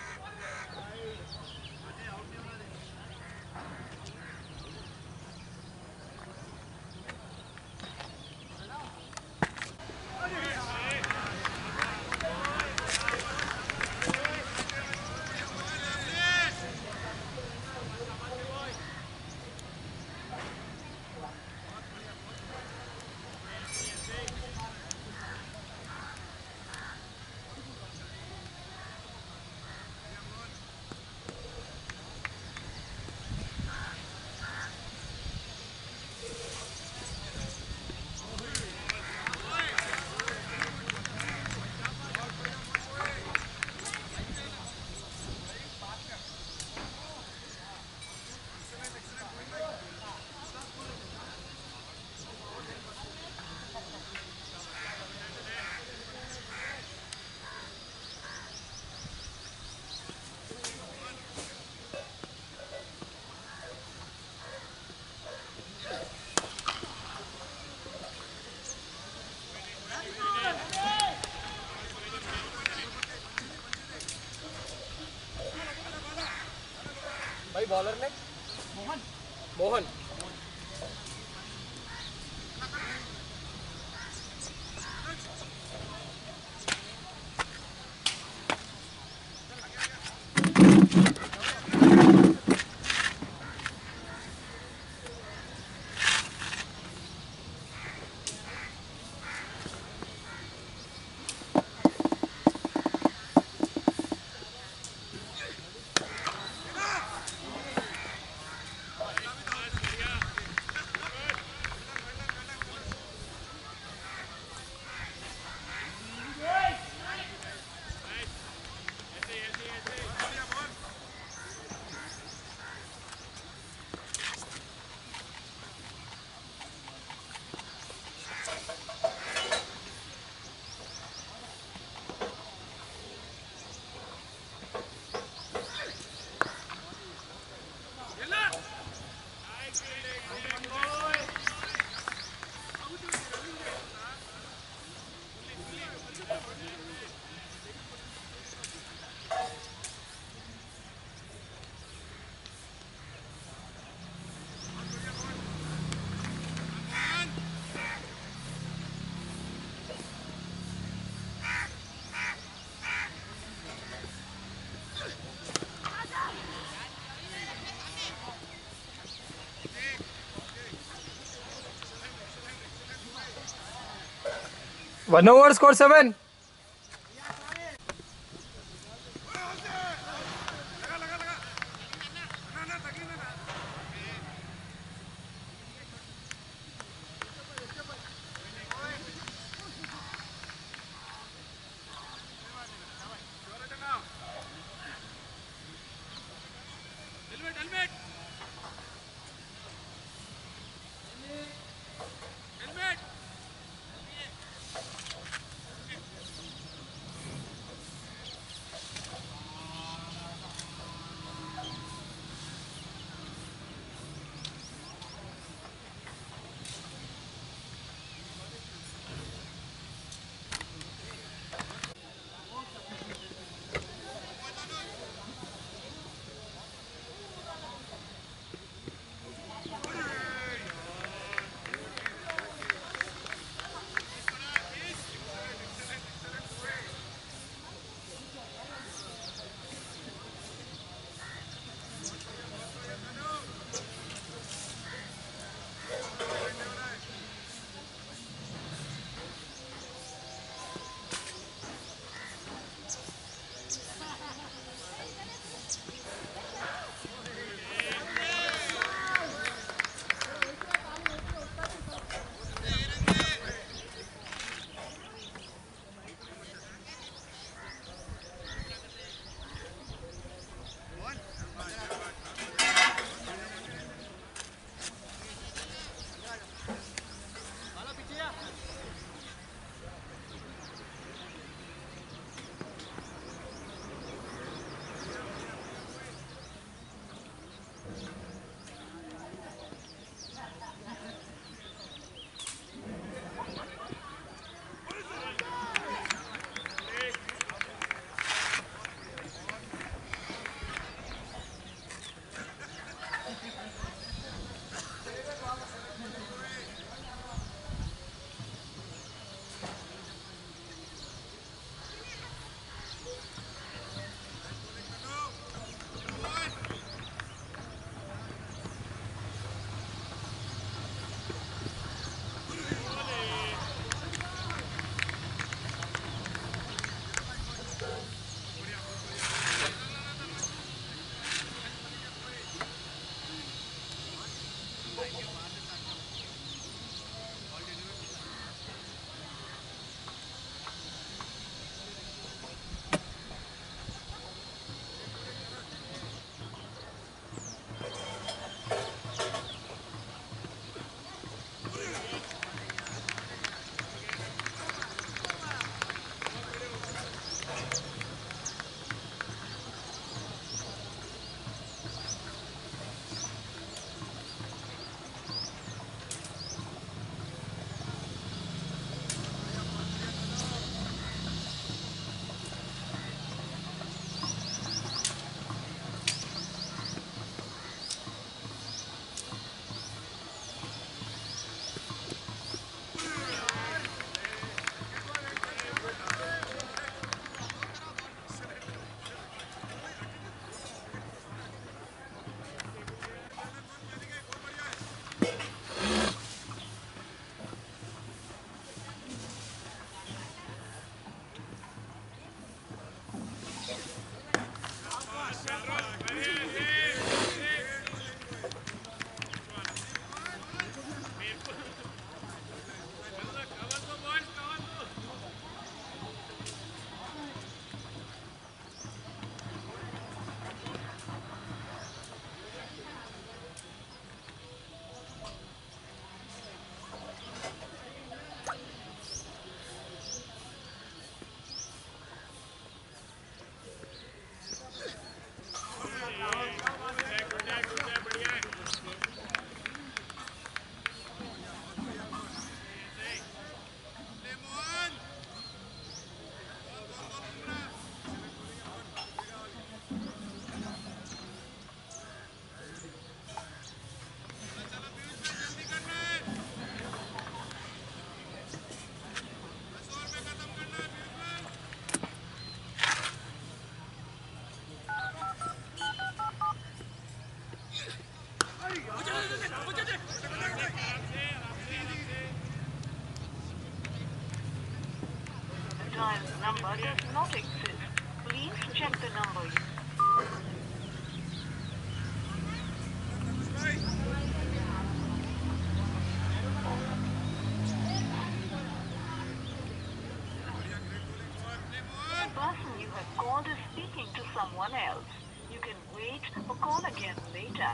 भाई बॉलर ने Mohan Mohan one over score seven dialed number does not exist. Please check the number you The person you have called is speaking to someone else. You can wait or call again later.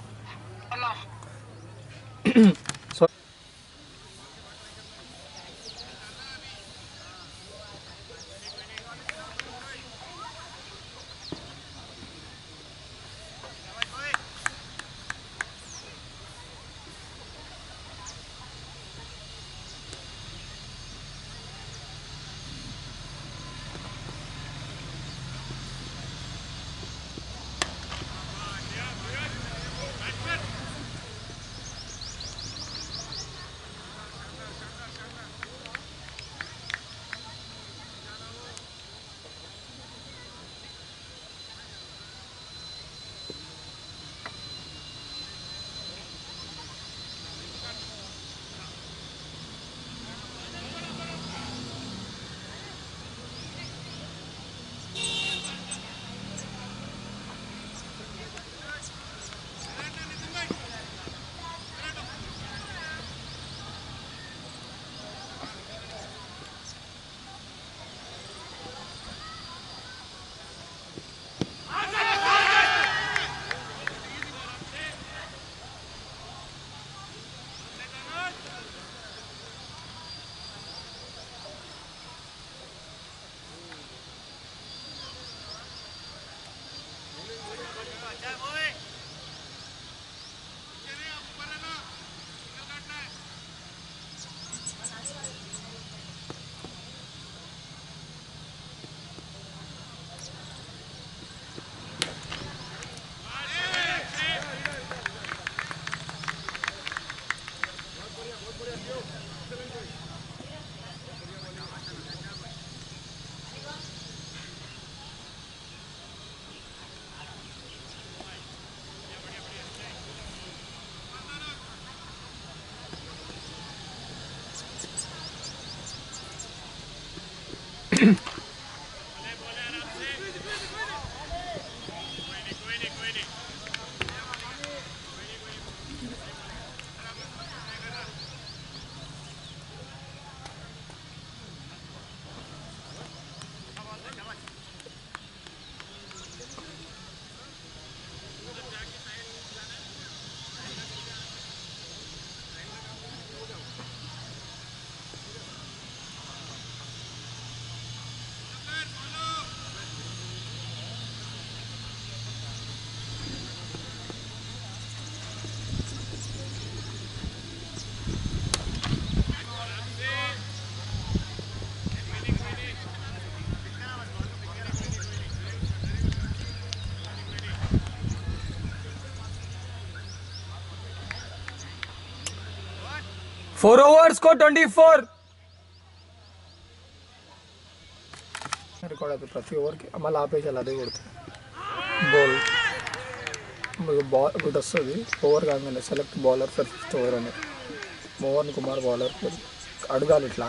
Four overs కో ట్వంటీ ఫోర్ రికార్డ్ అవుతుంది ప్రతి ఓవర్కి మళ్ళీ ఆపేసాలి అదే కొడుతుంది బౌల్ మీకు బాల్ ఒకటి వస్తుంది ఓవర్ కాగానే select bowler for fifth over అని మోహన్ కుమార్ బౌలర్ అడగాలి ఇట్లా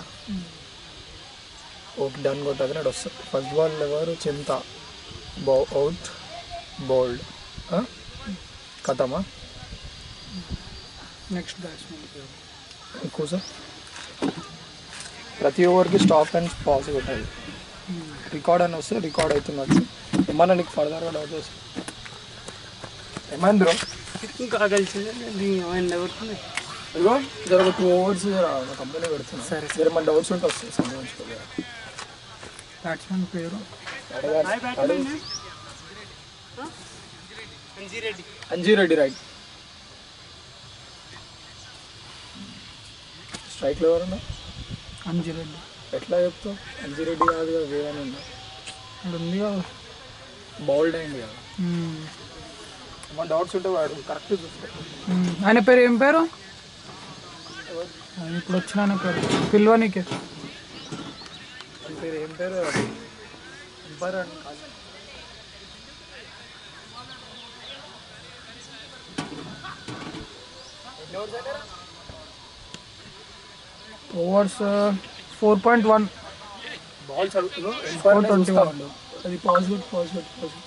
ఓకే డన్ కొట్టగానే అటు వస్తుంది ఫస్ట్ బాల్ ఎవరు చింత బౌ అవుట్ బౌల్డ్ కథమా నెక్స్ట్ బ్యాట్స్మెన్ ఎక్కువ సార్ ప్రతి ఓవర్కి స్టాప్ అండ్ పాస్ కొట్టాలి రికార్డ్ అని వస్తే రికార్డ్ అవుతున్నట్టు ఏమన్నా నీకు ఫర్దర్గా డౌట్ వస్తుంది ఏమైంది బ్రో ఇంకా కలిసిందే ఏమైనా కొట్టుకున్నాయి ఇదిగో జర ఒక టూ ఓవర్స్ కంపెనీ పెడుతున్నా సరే సరే మన డౌట్స్ ఉంటే వస్తాయి సంబంధించుకోలేదు బ్యాట్స్మెన్ పేరు అంజీరెడ్డి రైట్ స్ట్రైక్లో ఎవరన్నా అంజిరెడ్డి ఎట్లా చెప్తావు అంజీరెడ్డి కాదు కదా వేరే ఉన్నా ఇక్కడ ఉంది కదా బౌల్డ్ అయింది కదా మ్మ్. మన డౌట్స్ ఉంటే వాడు కరెక్ట్ చూసుకో మ్మ్. ఆయన పేరు ఏం పేరు అది ఇప్పుడు వచ్చిన ఆయన పేరు పిల్వనికి అని పేరు ఏం పేరు అంపైర్ అని కాదు overs four point one balls four twenty one అది పాజిటివ్ పాజిటివ్ పాజిటివ్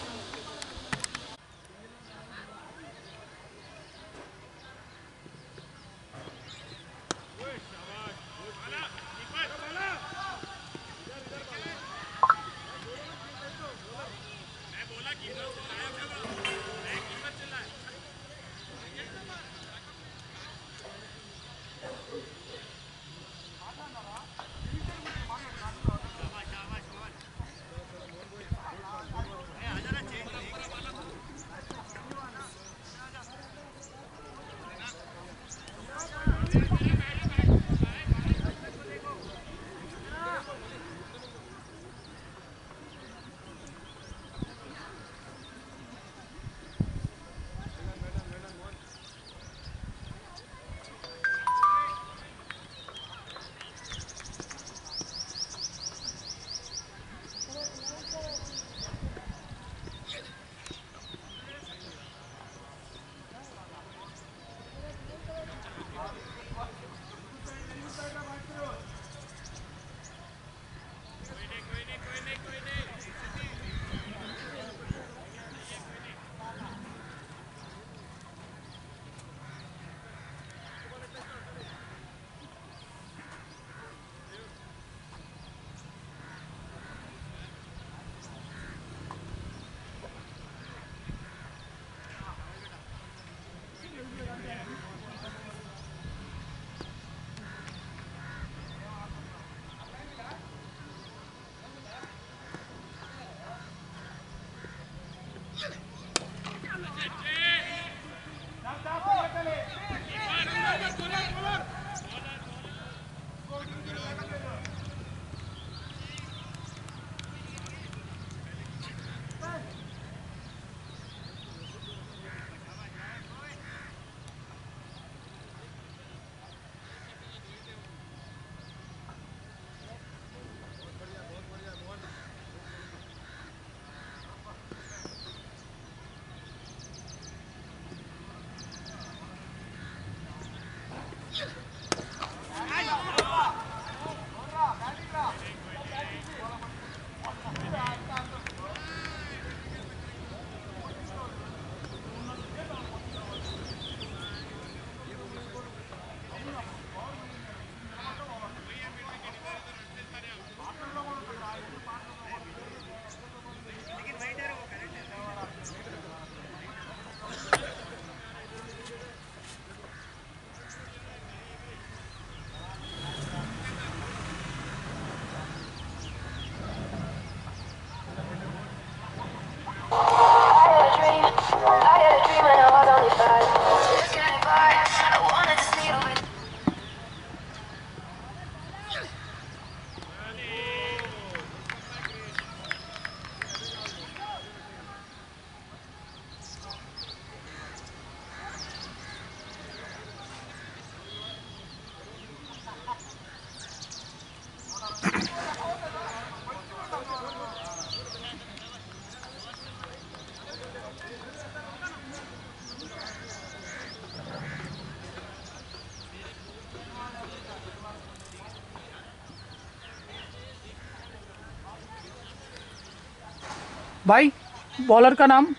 भाई बॉलर का नाम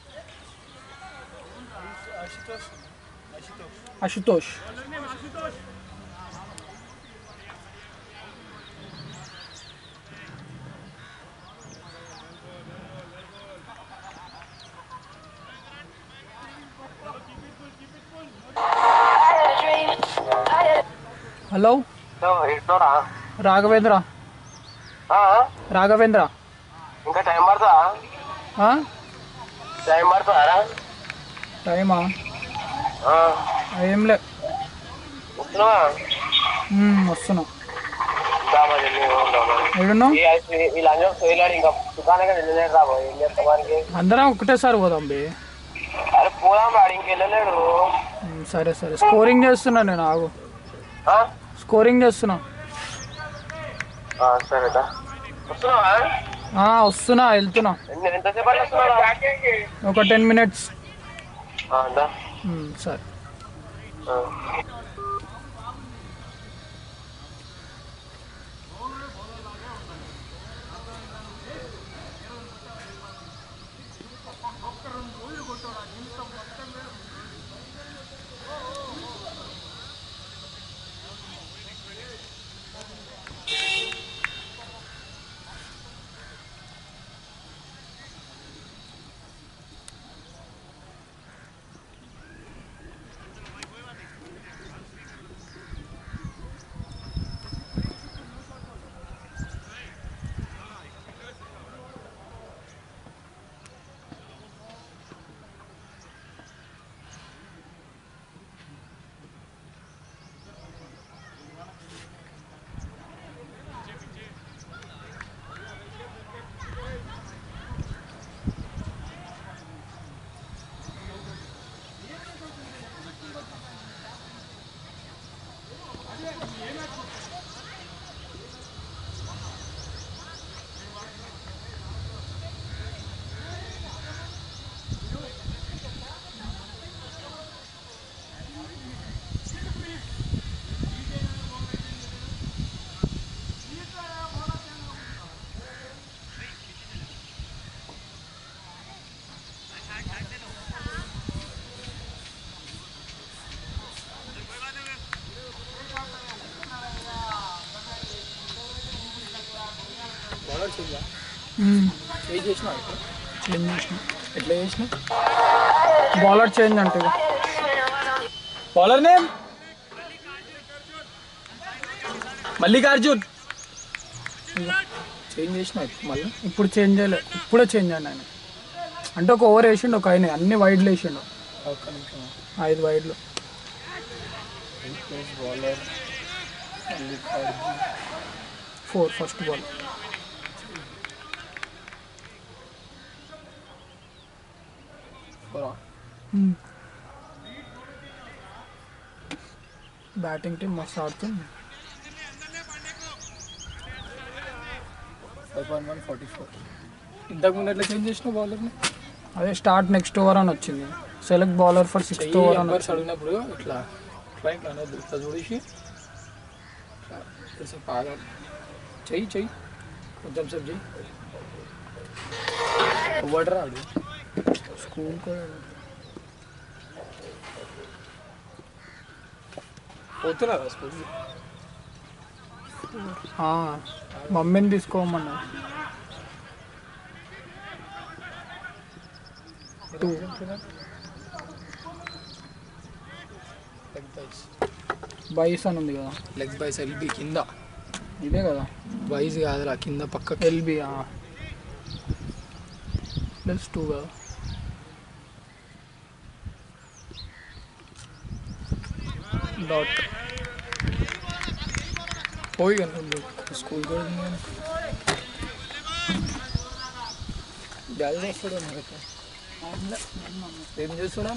आशुतोष हेलो ఇస్తారా राघवेंद्र राघवेंद्र ఇంకా టైం పడుతుందా हाँ టైం పడుతుందా టైమా ఏం లే వస్తున్నావా మ్మ్, వస్తున్నా రాబోయే ఏడున్నావు ఈ లంచం చేయలేడు ఇంకా దుకాణంగా వెళ్ళలేడు రాబోయే ఏం చేస్తాం వానికి అందరం ఒకటేసారి పోదాం బే అరే పోదాం రాడు ఇంకెళ్ళలేడు మ్మ్, సరే సరే స్కోరింగ్ చేస్తున్నా నేను ఆగు ఆ? స్కోరింగ్ చేస్తున్నా ఆ, సరేదా వస్తున్నావా ఆ, వస్తున్నా వెళ్తున్నా ఎన్ని- ఎంతసేపు అట్లా వస్తున్నావురా? ఒక టెన్ మినిట్స్ ఆ, దా. సరే ఆ. బౌలర్ చేంజ్ చేంజ్ చేసిన చేంజ్ చేసిన ఎట్లా చేసిన బౌలర్ చేంజ్ అంటే ఇక. బౌలర్ నేమ్ మల్లికార్జున్ చేంజ్ చేసిన మళ్ళీ ఇప్పుడు చేంజ్ చేయలే ఇప్పుడే చేంజ్ అయ్యాను ఆయన అంటే ఒక ఓవర్ వేసిండు ఒక ఆయన అన్ని వైడ్లు వేసిండు ఒక్క నిమిషం ఐదు వైడ్లు place bowler four first ball batting team మస్తు ఆడుతుంది five point one forty four ఇంతకు ముందు ఎట్లా చేంజ్ చేసిన బౌలర్ని అదే స్టార్ట్ నెక్స్ట్ ఓవర్ అని వచ్చింది సెలెక్ట్ బౌలర్ ఫర్ సిక్స్త్ చెయ్యి ఓవర్ అని ఎంబర్స్ వచ్చింది అడిగినప్పుడు ఇట్లా ఇట్లా ఇట్లా అనేది ఇట్లా చూడేసి ఇట్లా కాసేపు ఆగాలి చెయ్యి చెయ్యి కొంచెం సేపు చెయ్యి ఎవడు రాడు స్కూల్ కూడా పోతున్నారా స్కూల్ ఆ, మమ్మీని తీసుకోమన్నా టూ లెగ్ బైస్ బైస్ అని ఉంది కదా లెగ్ బైస్ ఎల్బి కింద ఇదే కదా వైజ్ కాదురా కింద పక్కకి ఎల్బి ప్లస్ టూ కదా డాట్ పోయి కనుక స్కూల్ కూడా ఉంది కనుక. డాడీ చేస్తాడు నాకు ఏం చేస్తాడా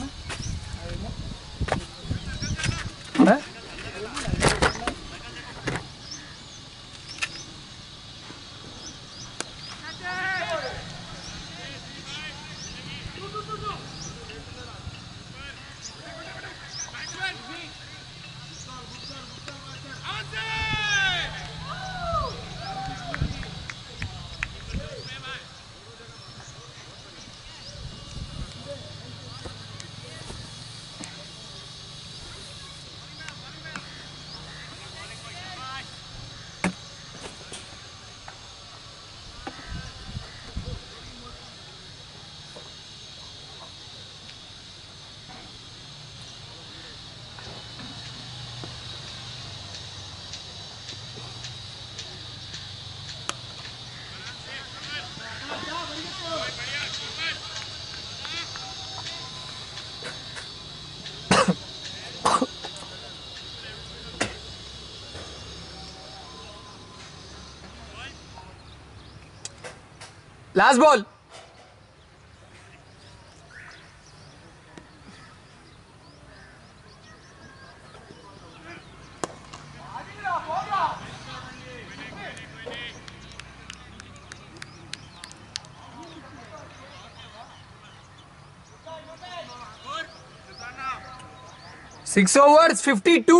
last ball six overs fifty two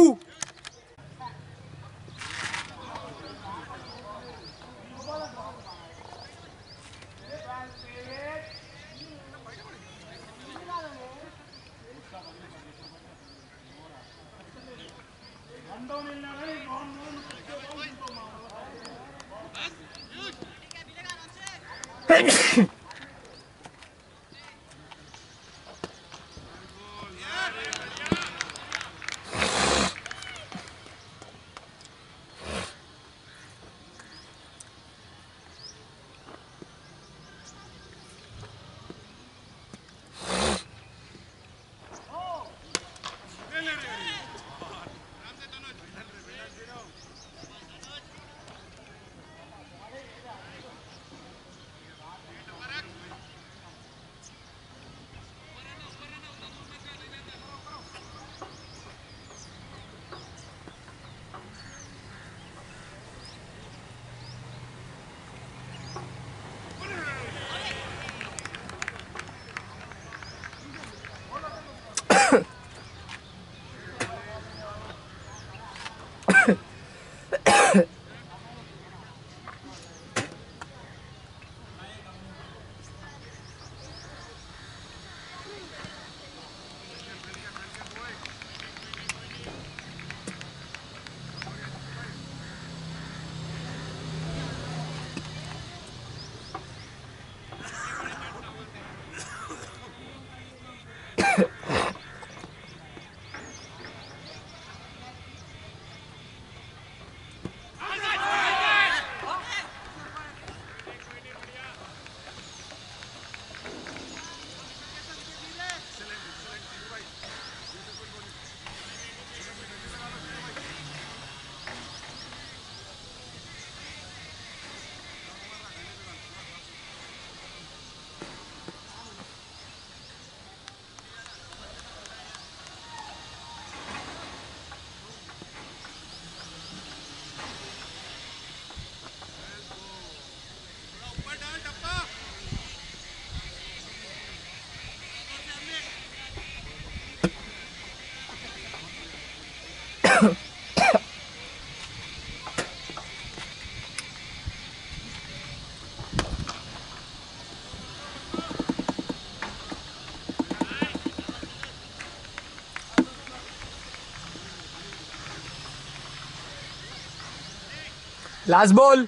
last ball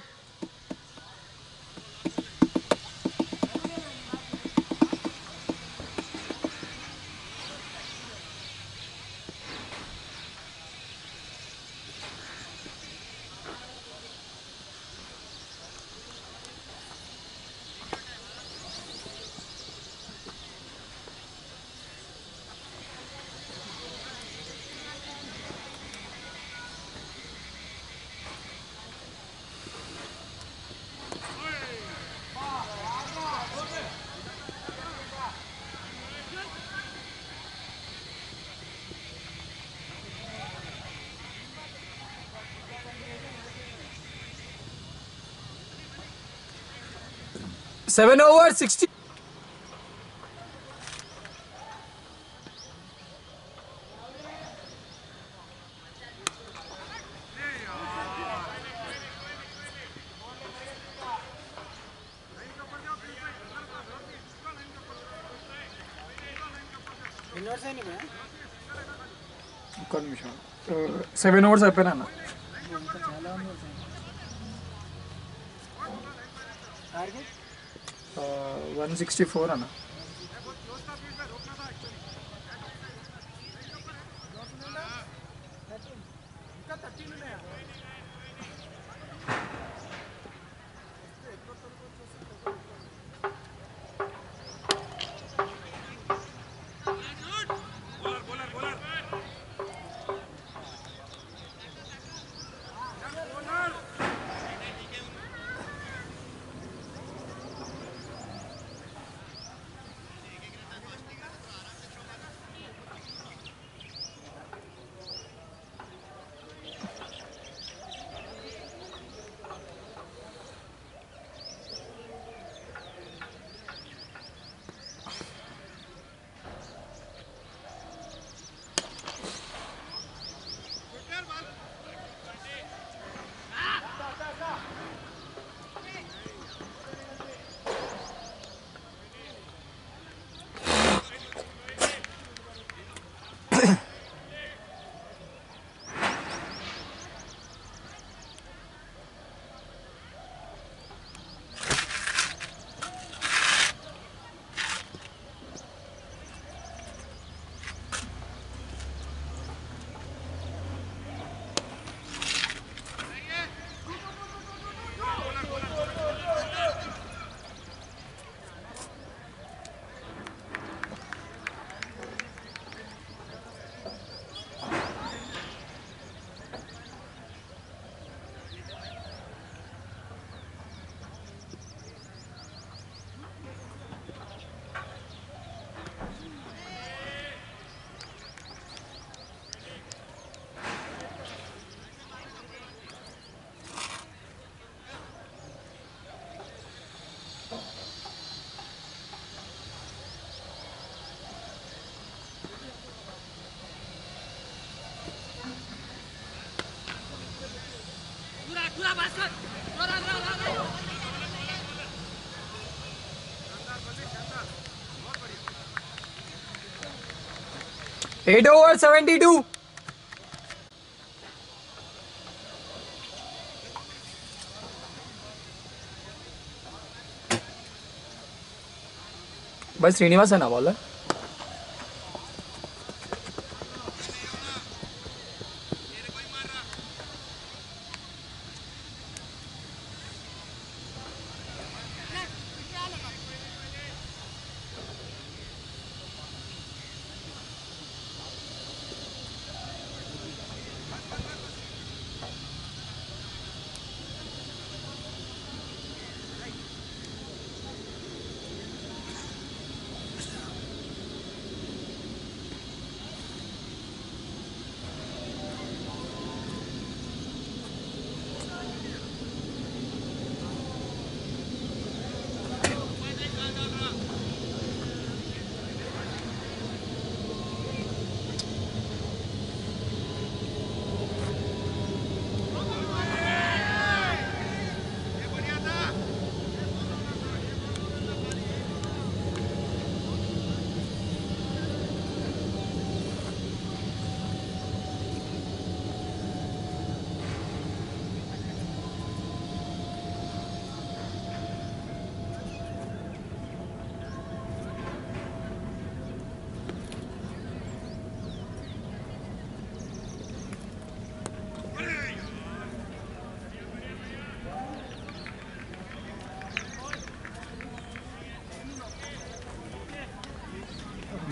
seven over sixty ఎన్ని వర్షం అయినాయి భయ్యా? ఒక్క నిమిషం సెవెన్ ఓవర్స్ అయిపోయినా అన్న ఇంకా చాలా ఉంది వర్షం. టార్గెట్ వన్ సిక్స్టీ ఫోర్ అన్న ఎయిట్ ఓవర్ సెవెంటీ టూ బస్ శ్రీనివాస్ అన్న వాళ్ళ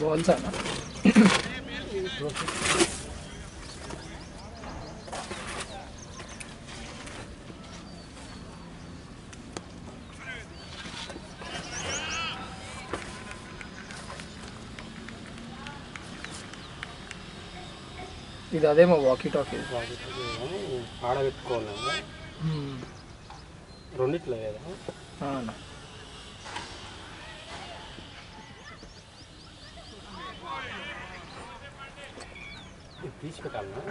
బాల్స్ అన్న ఇది అదేమో వాకీ టాకీ ఆడబెట్టుకోవాలి రెండిట్లో లేదా ఇది తీసి పెట్టాలనా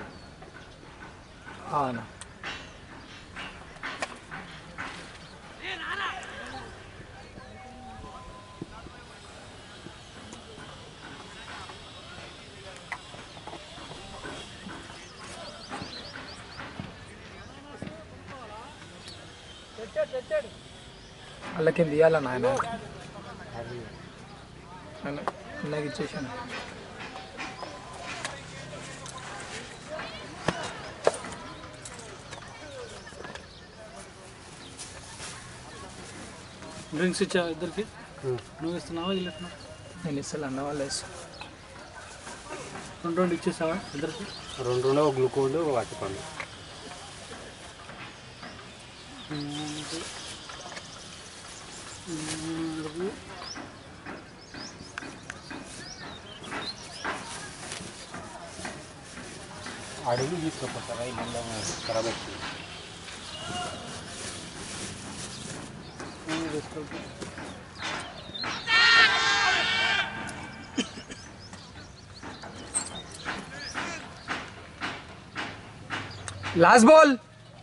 అన్న వాళ్ళకి తీయాలన్న ఆయన ఆయన నాకు ఇచ్చేసాను డ్రింక్స్ ఇచ్చా ఇద్దరికి నువ్వు ఇస్తున్నావా వీళ్ళు ఇస్తున్నావా నేను ఇస్తాను అన్న వాళ్ళు ఇస్తాను రెండు రెండు ఇచ్చేసావా ఇద్దరికి రెండు రెండు ఒక గ్లూకోజ్ ఒక పట్టుకోండి అడిగి తీసుకొస్తారా ఇల్లు ఖరాబ్ అవుతుంది లాస్ట్ బాల్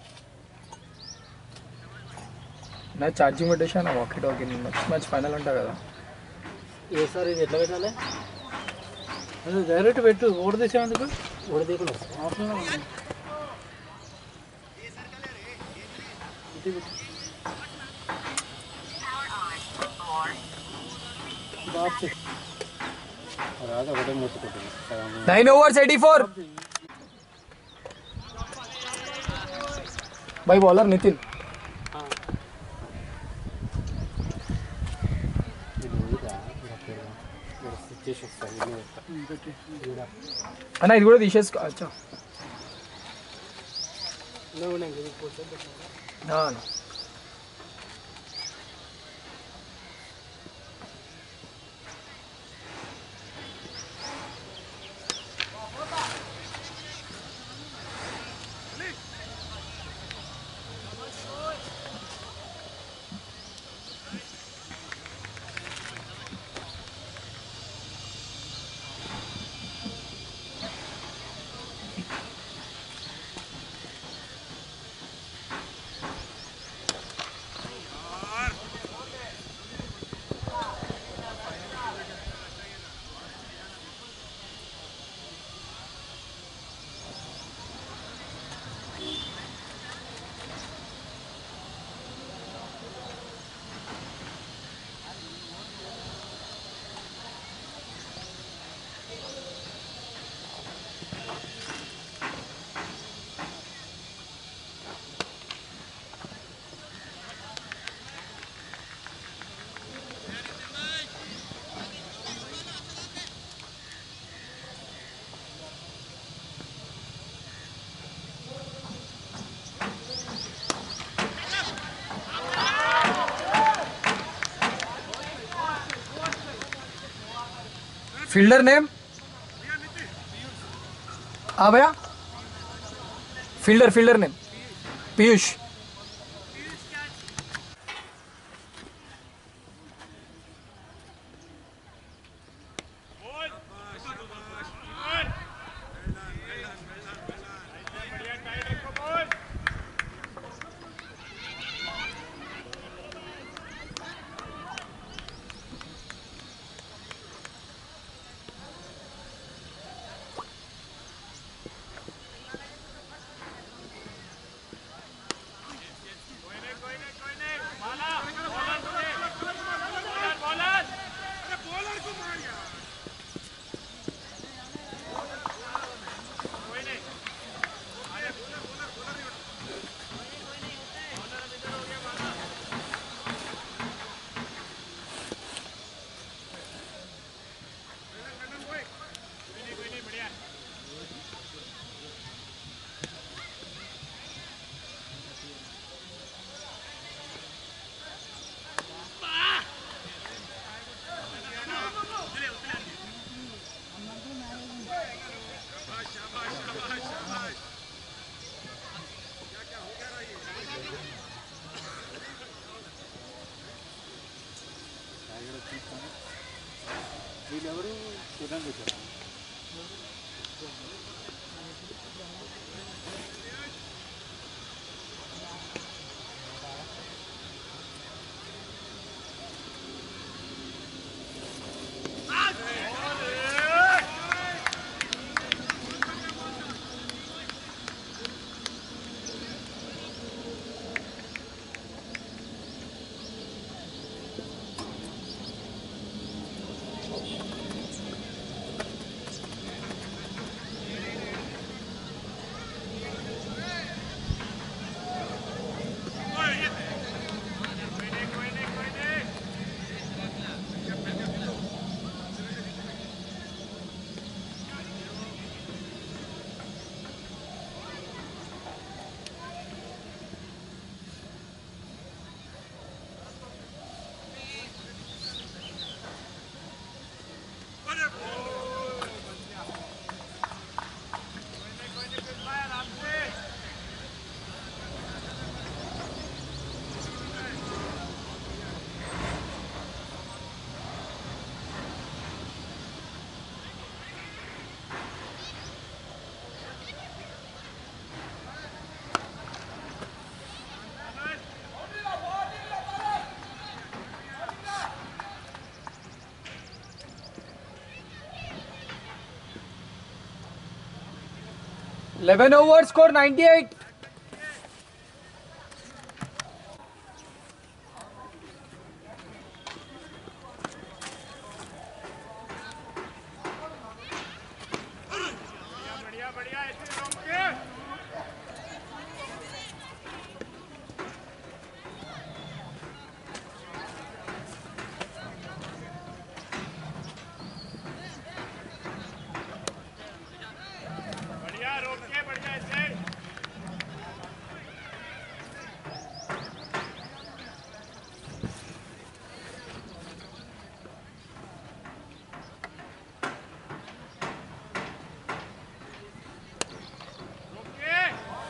నా ఛార్జింగ్ పెట్టేసాను walkie talkie next match final ఉంటా కదా ఏ సార్ ఇది ఎట్లా పెట్టాలి అదే డైరెక్ట్ పెట్టు ఓడదీసావు ఎందుకు ఉడదీయకుండా అవసరం లేదు. ఇది పెట్టు. బాగా చెయ్. రాదు ఒకటే మూసుకుంటుంది సగం nine overs eighty four by bowler Nitin ఇది ఊరిగా స్విచ్ వస్తుంది ఇది పెడతా. ఉమ్, పెట్టి. అన్న ఇది కూడా తీసేసుకో అచ్చా ఆ, అన్న. फील्डर नेम हाँ भैया फील्डर फील्डर नेम पीयूष వీళ్ళెవరు చూడండి వచ్చారు eleven over score ninety eight बढ़िया बढ़िया ऐसे रोक के बढ़िया रोक के बढ़िया ऐसे रोक के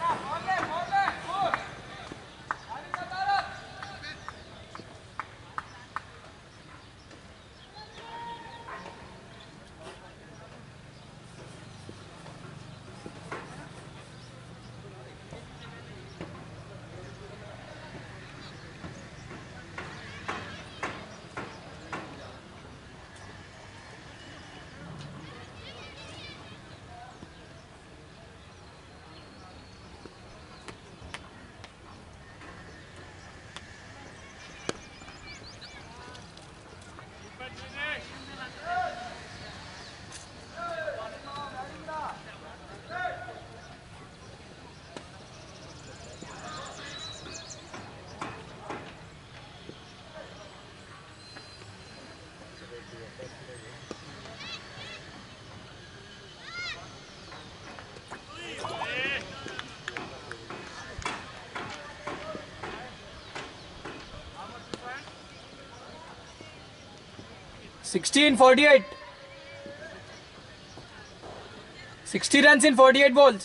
sixteen forty eight sixty runs in forty eight balls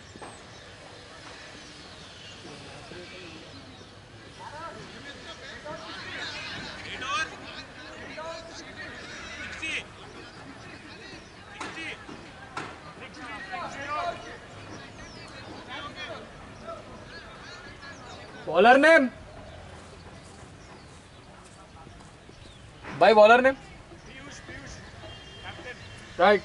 bowler name भाई बॉलर नेम राइट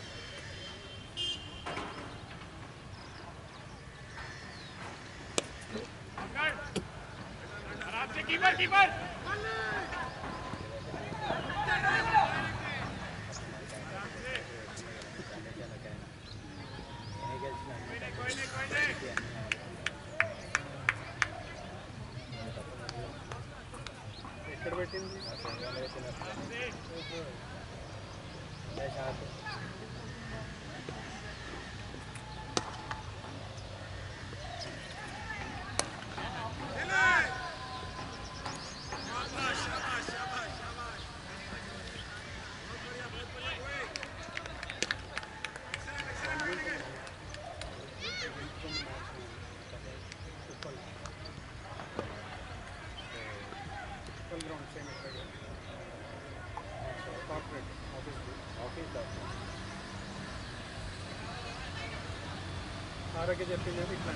आराम से कीपर कीपर कोई नहीं कोई नहीं కార్పొరేట్ ఆరోగ్య చెప్పింది ఇట్లా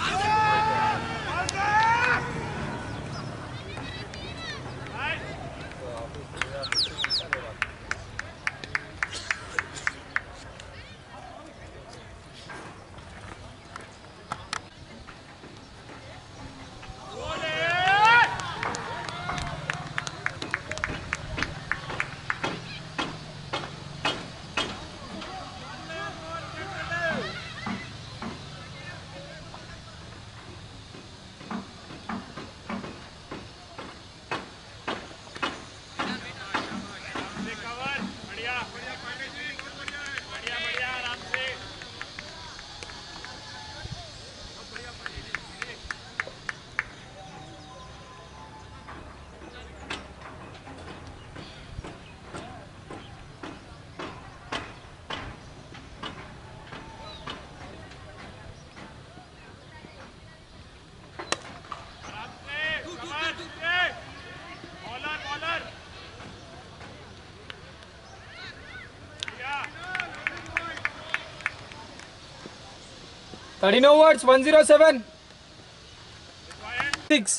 thirteen overs one zero seven six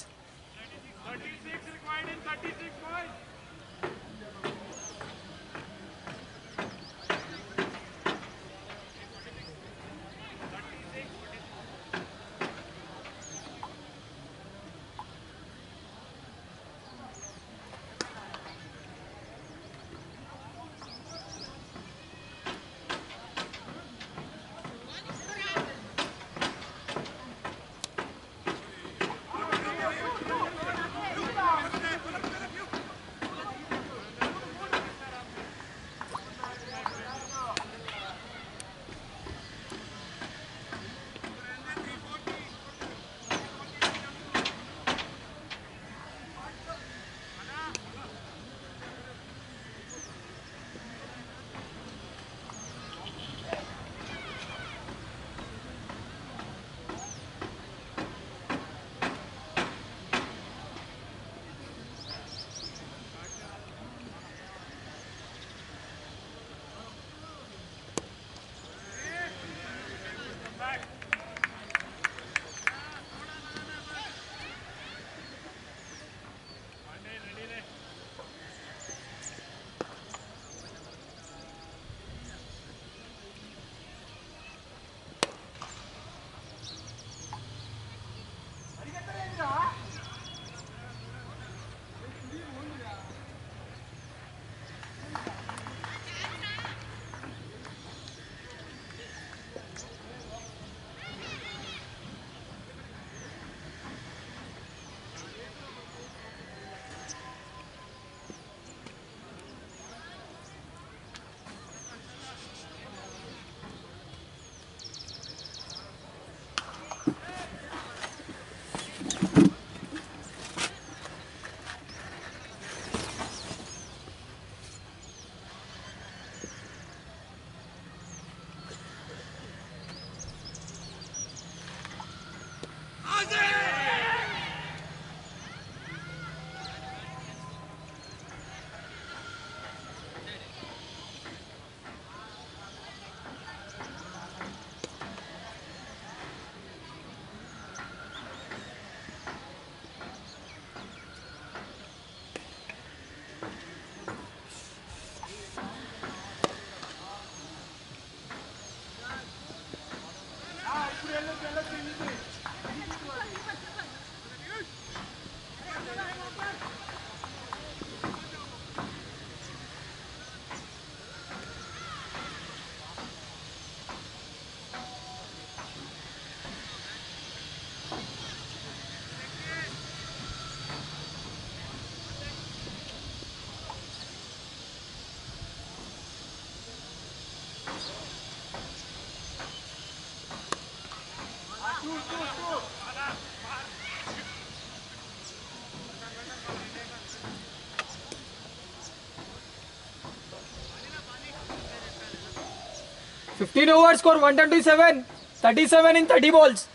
fifteen overs score one twenty seven thirty seven in thirty balls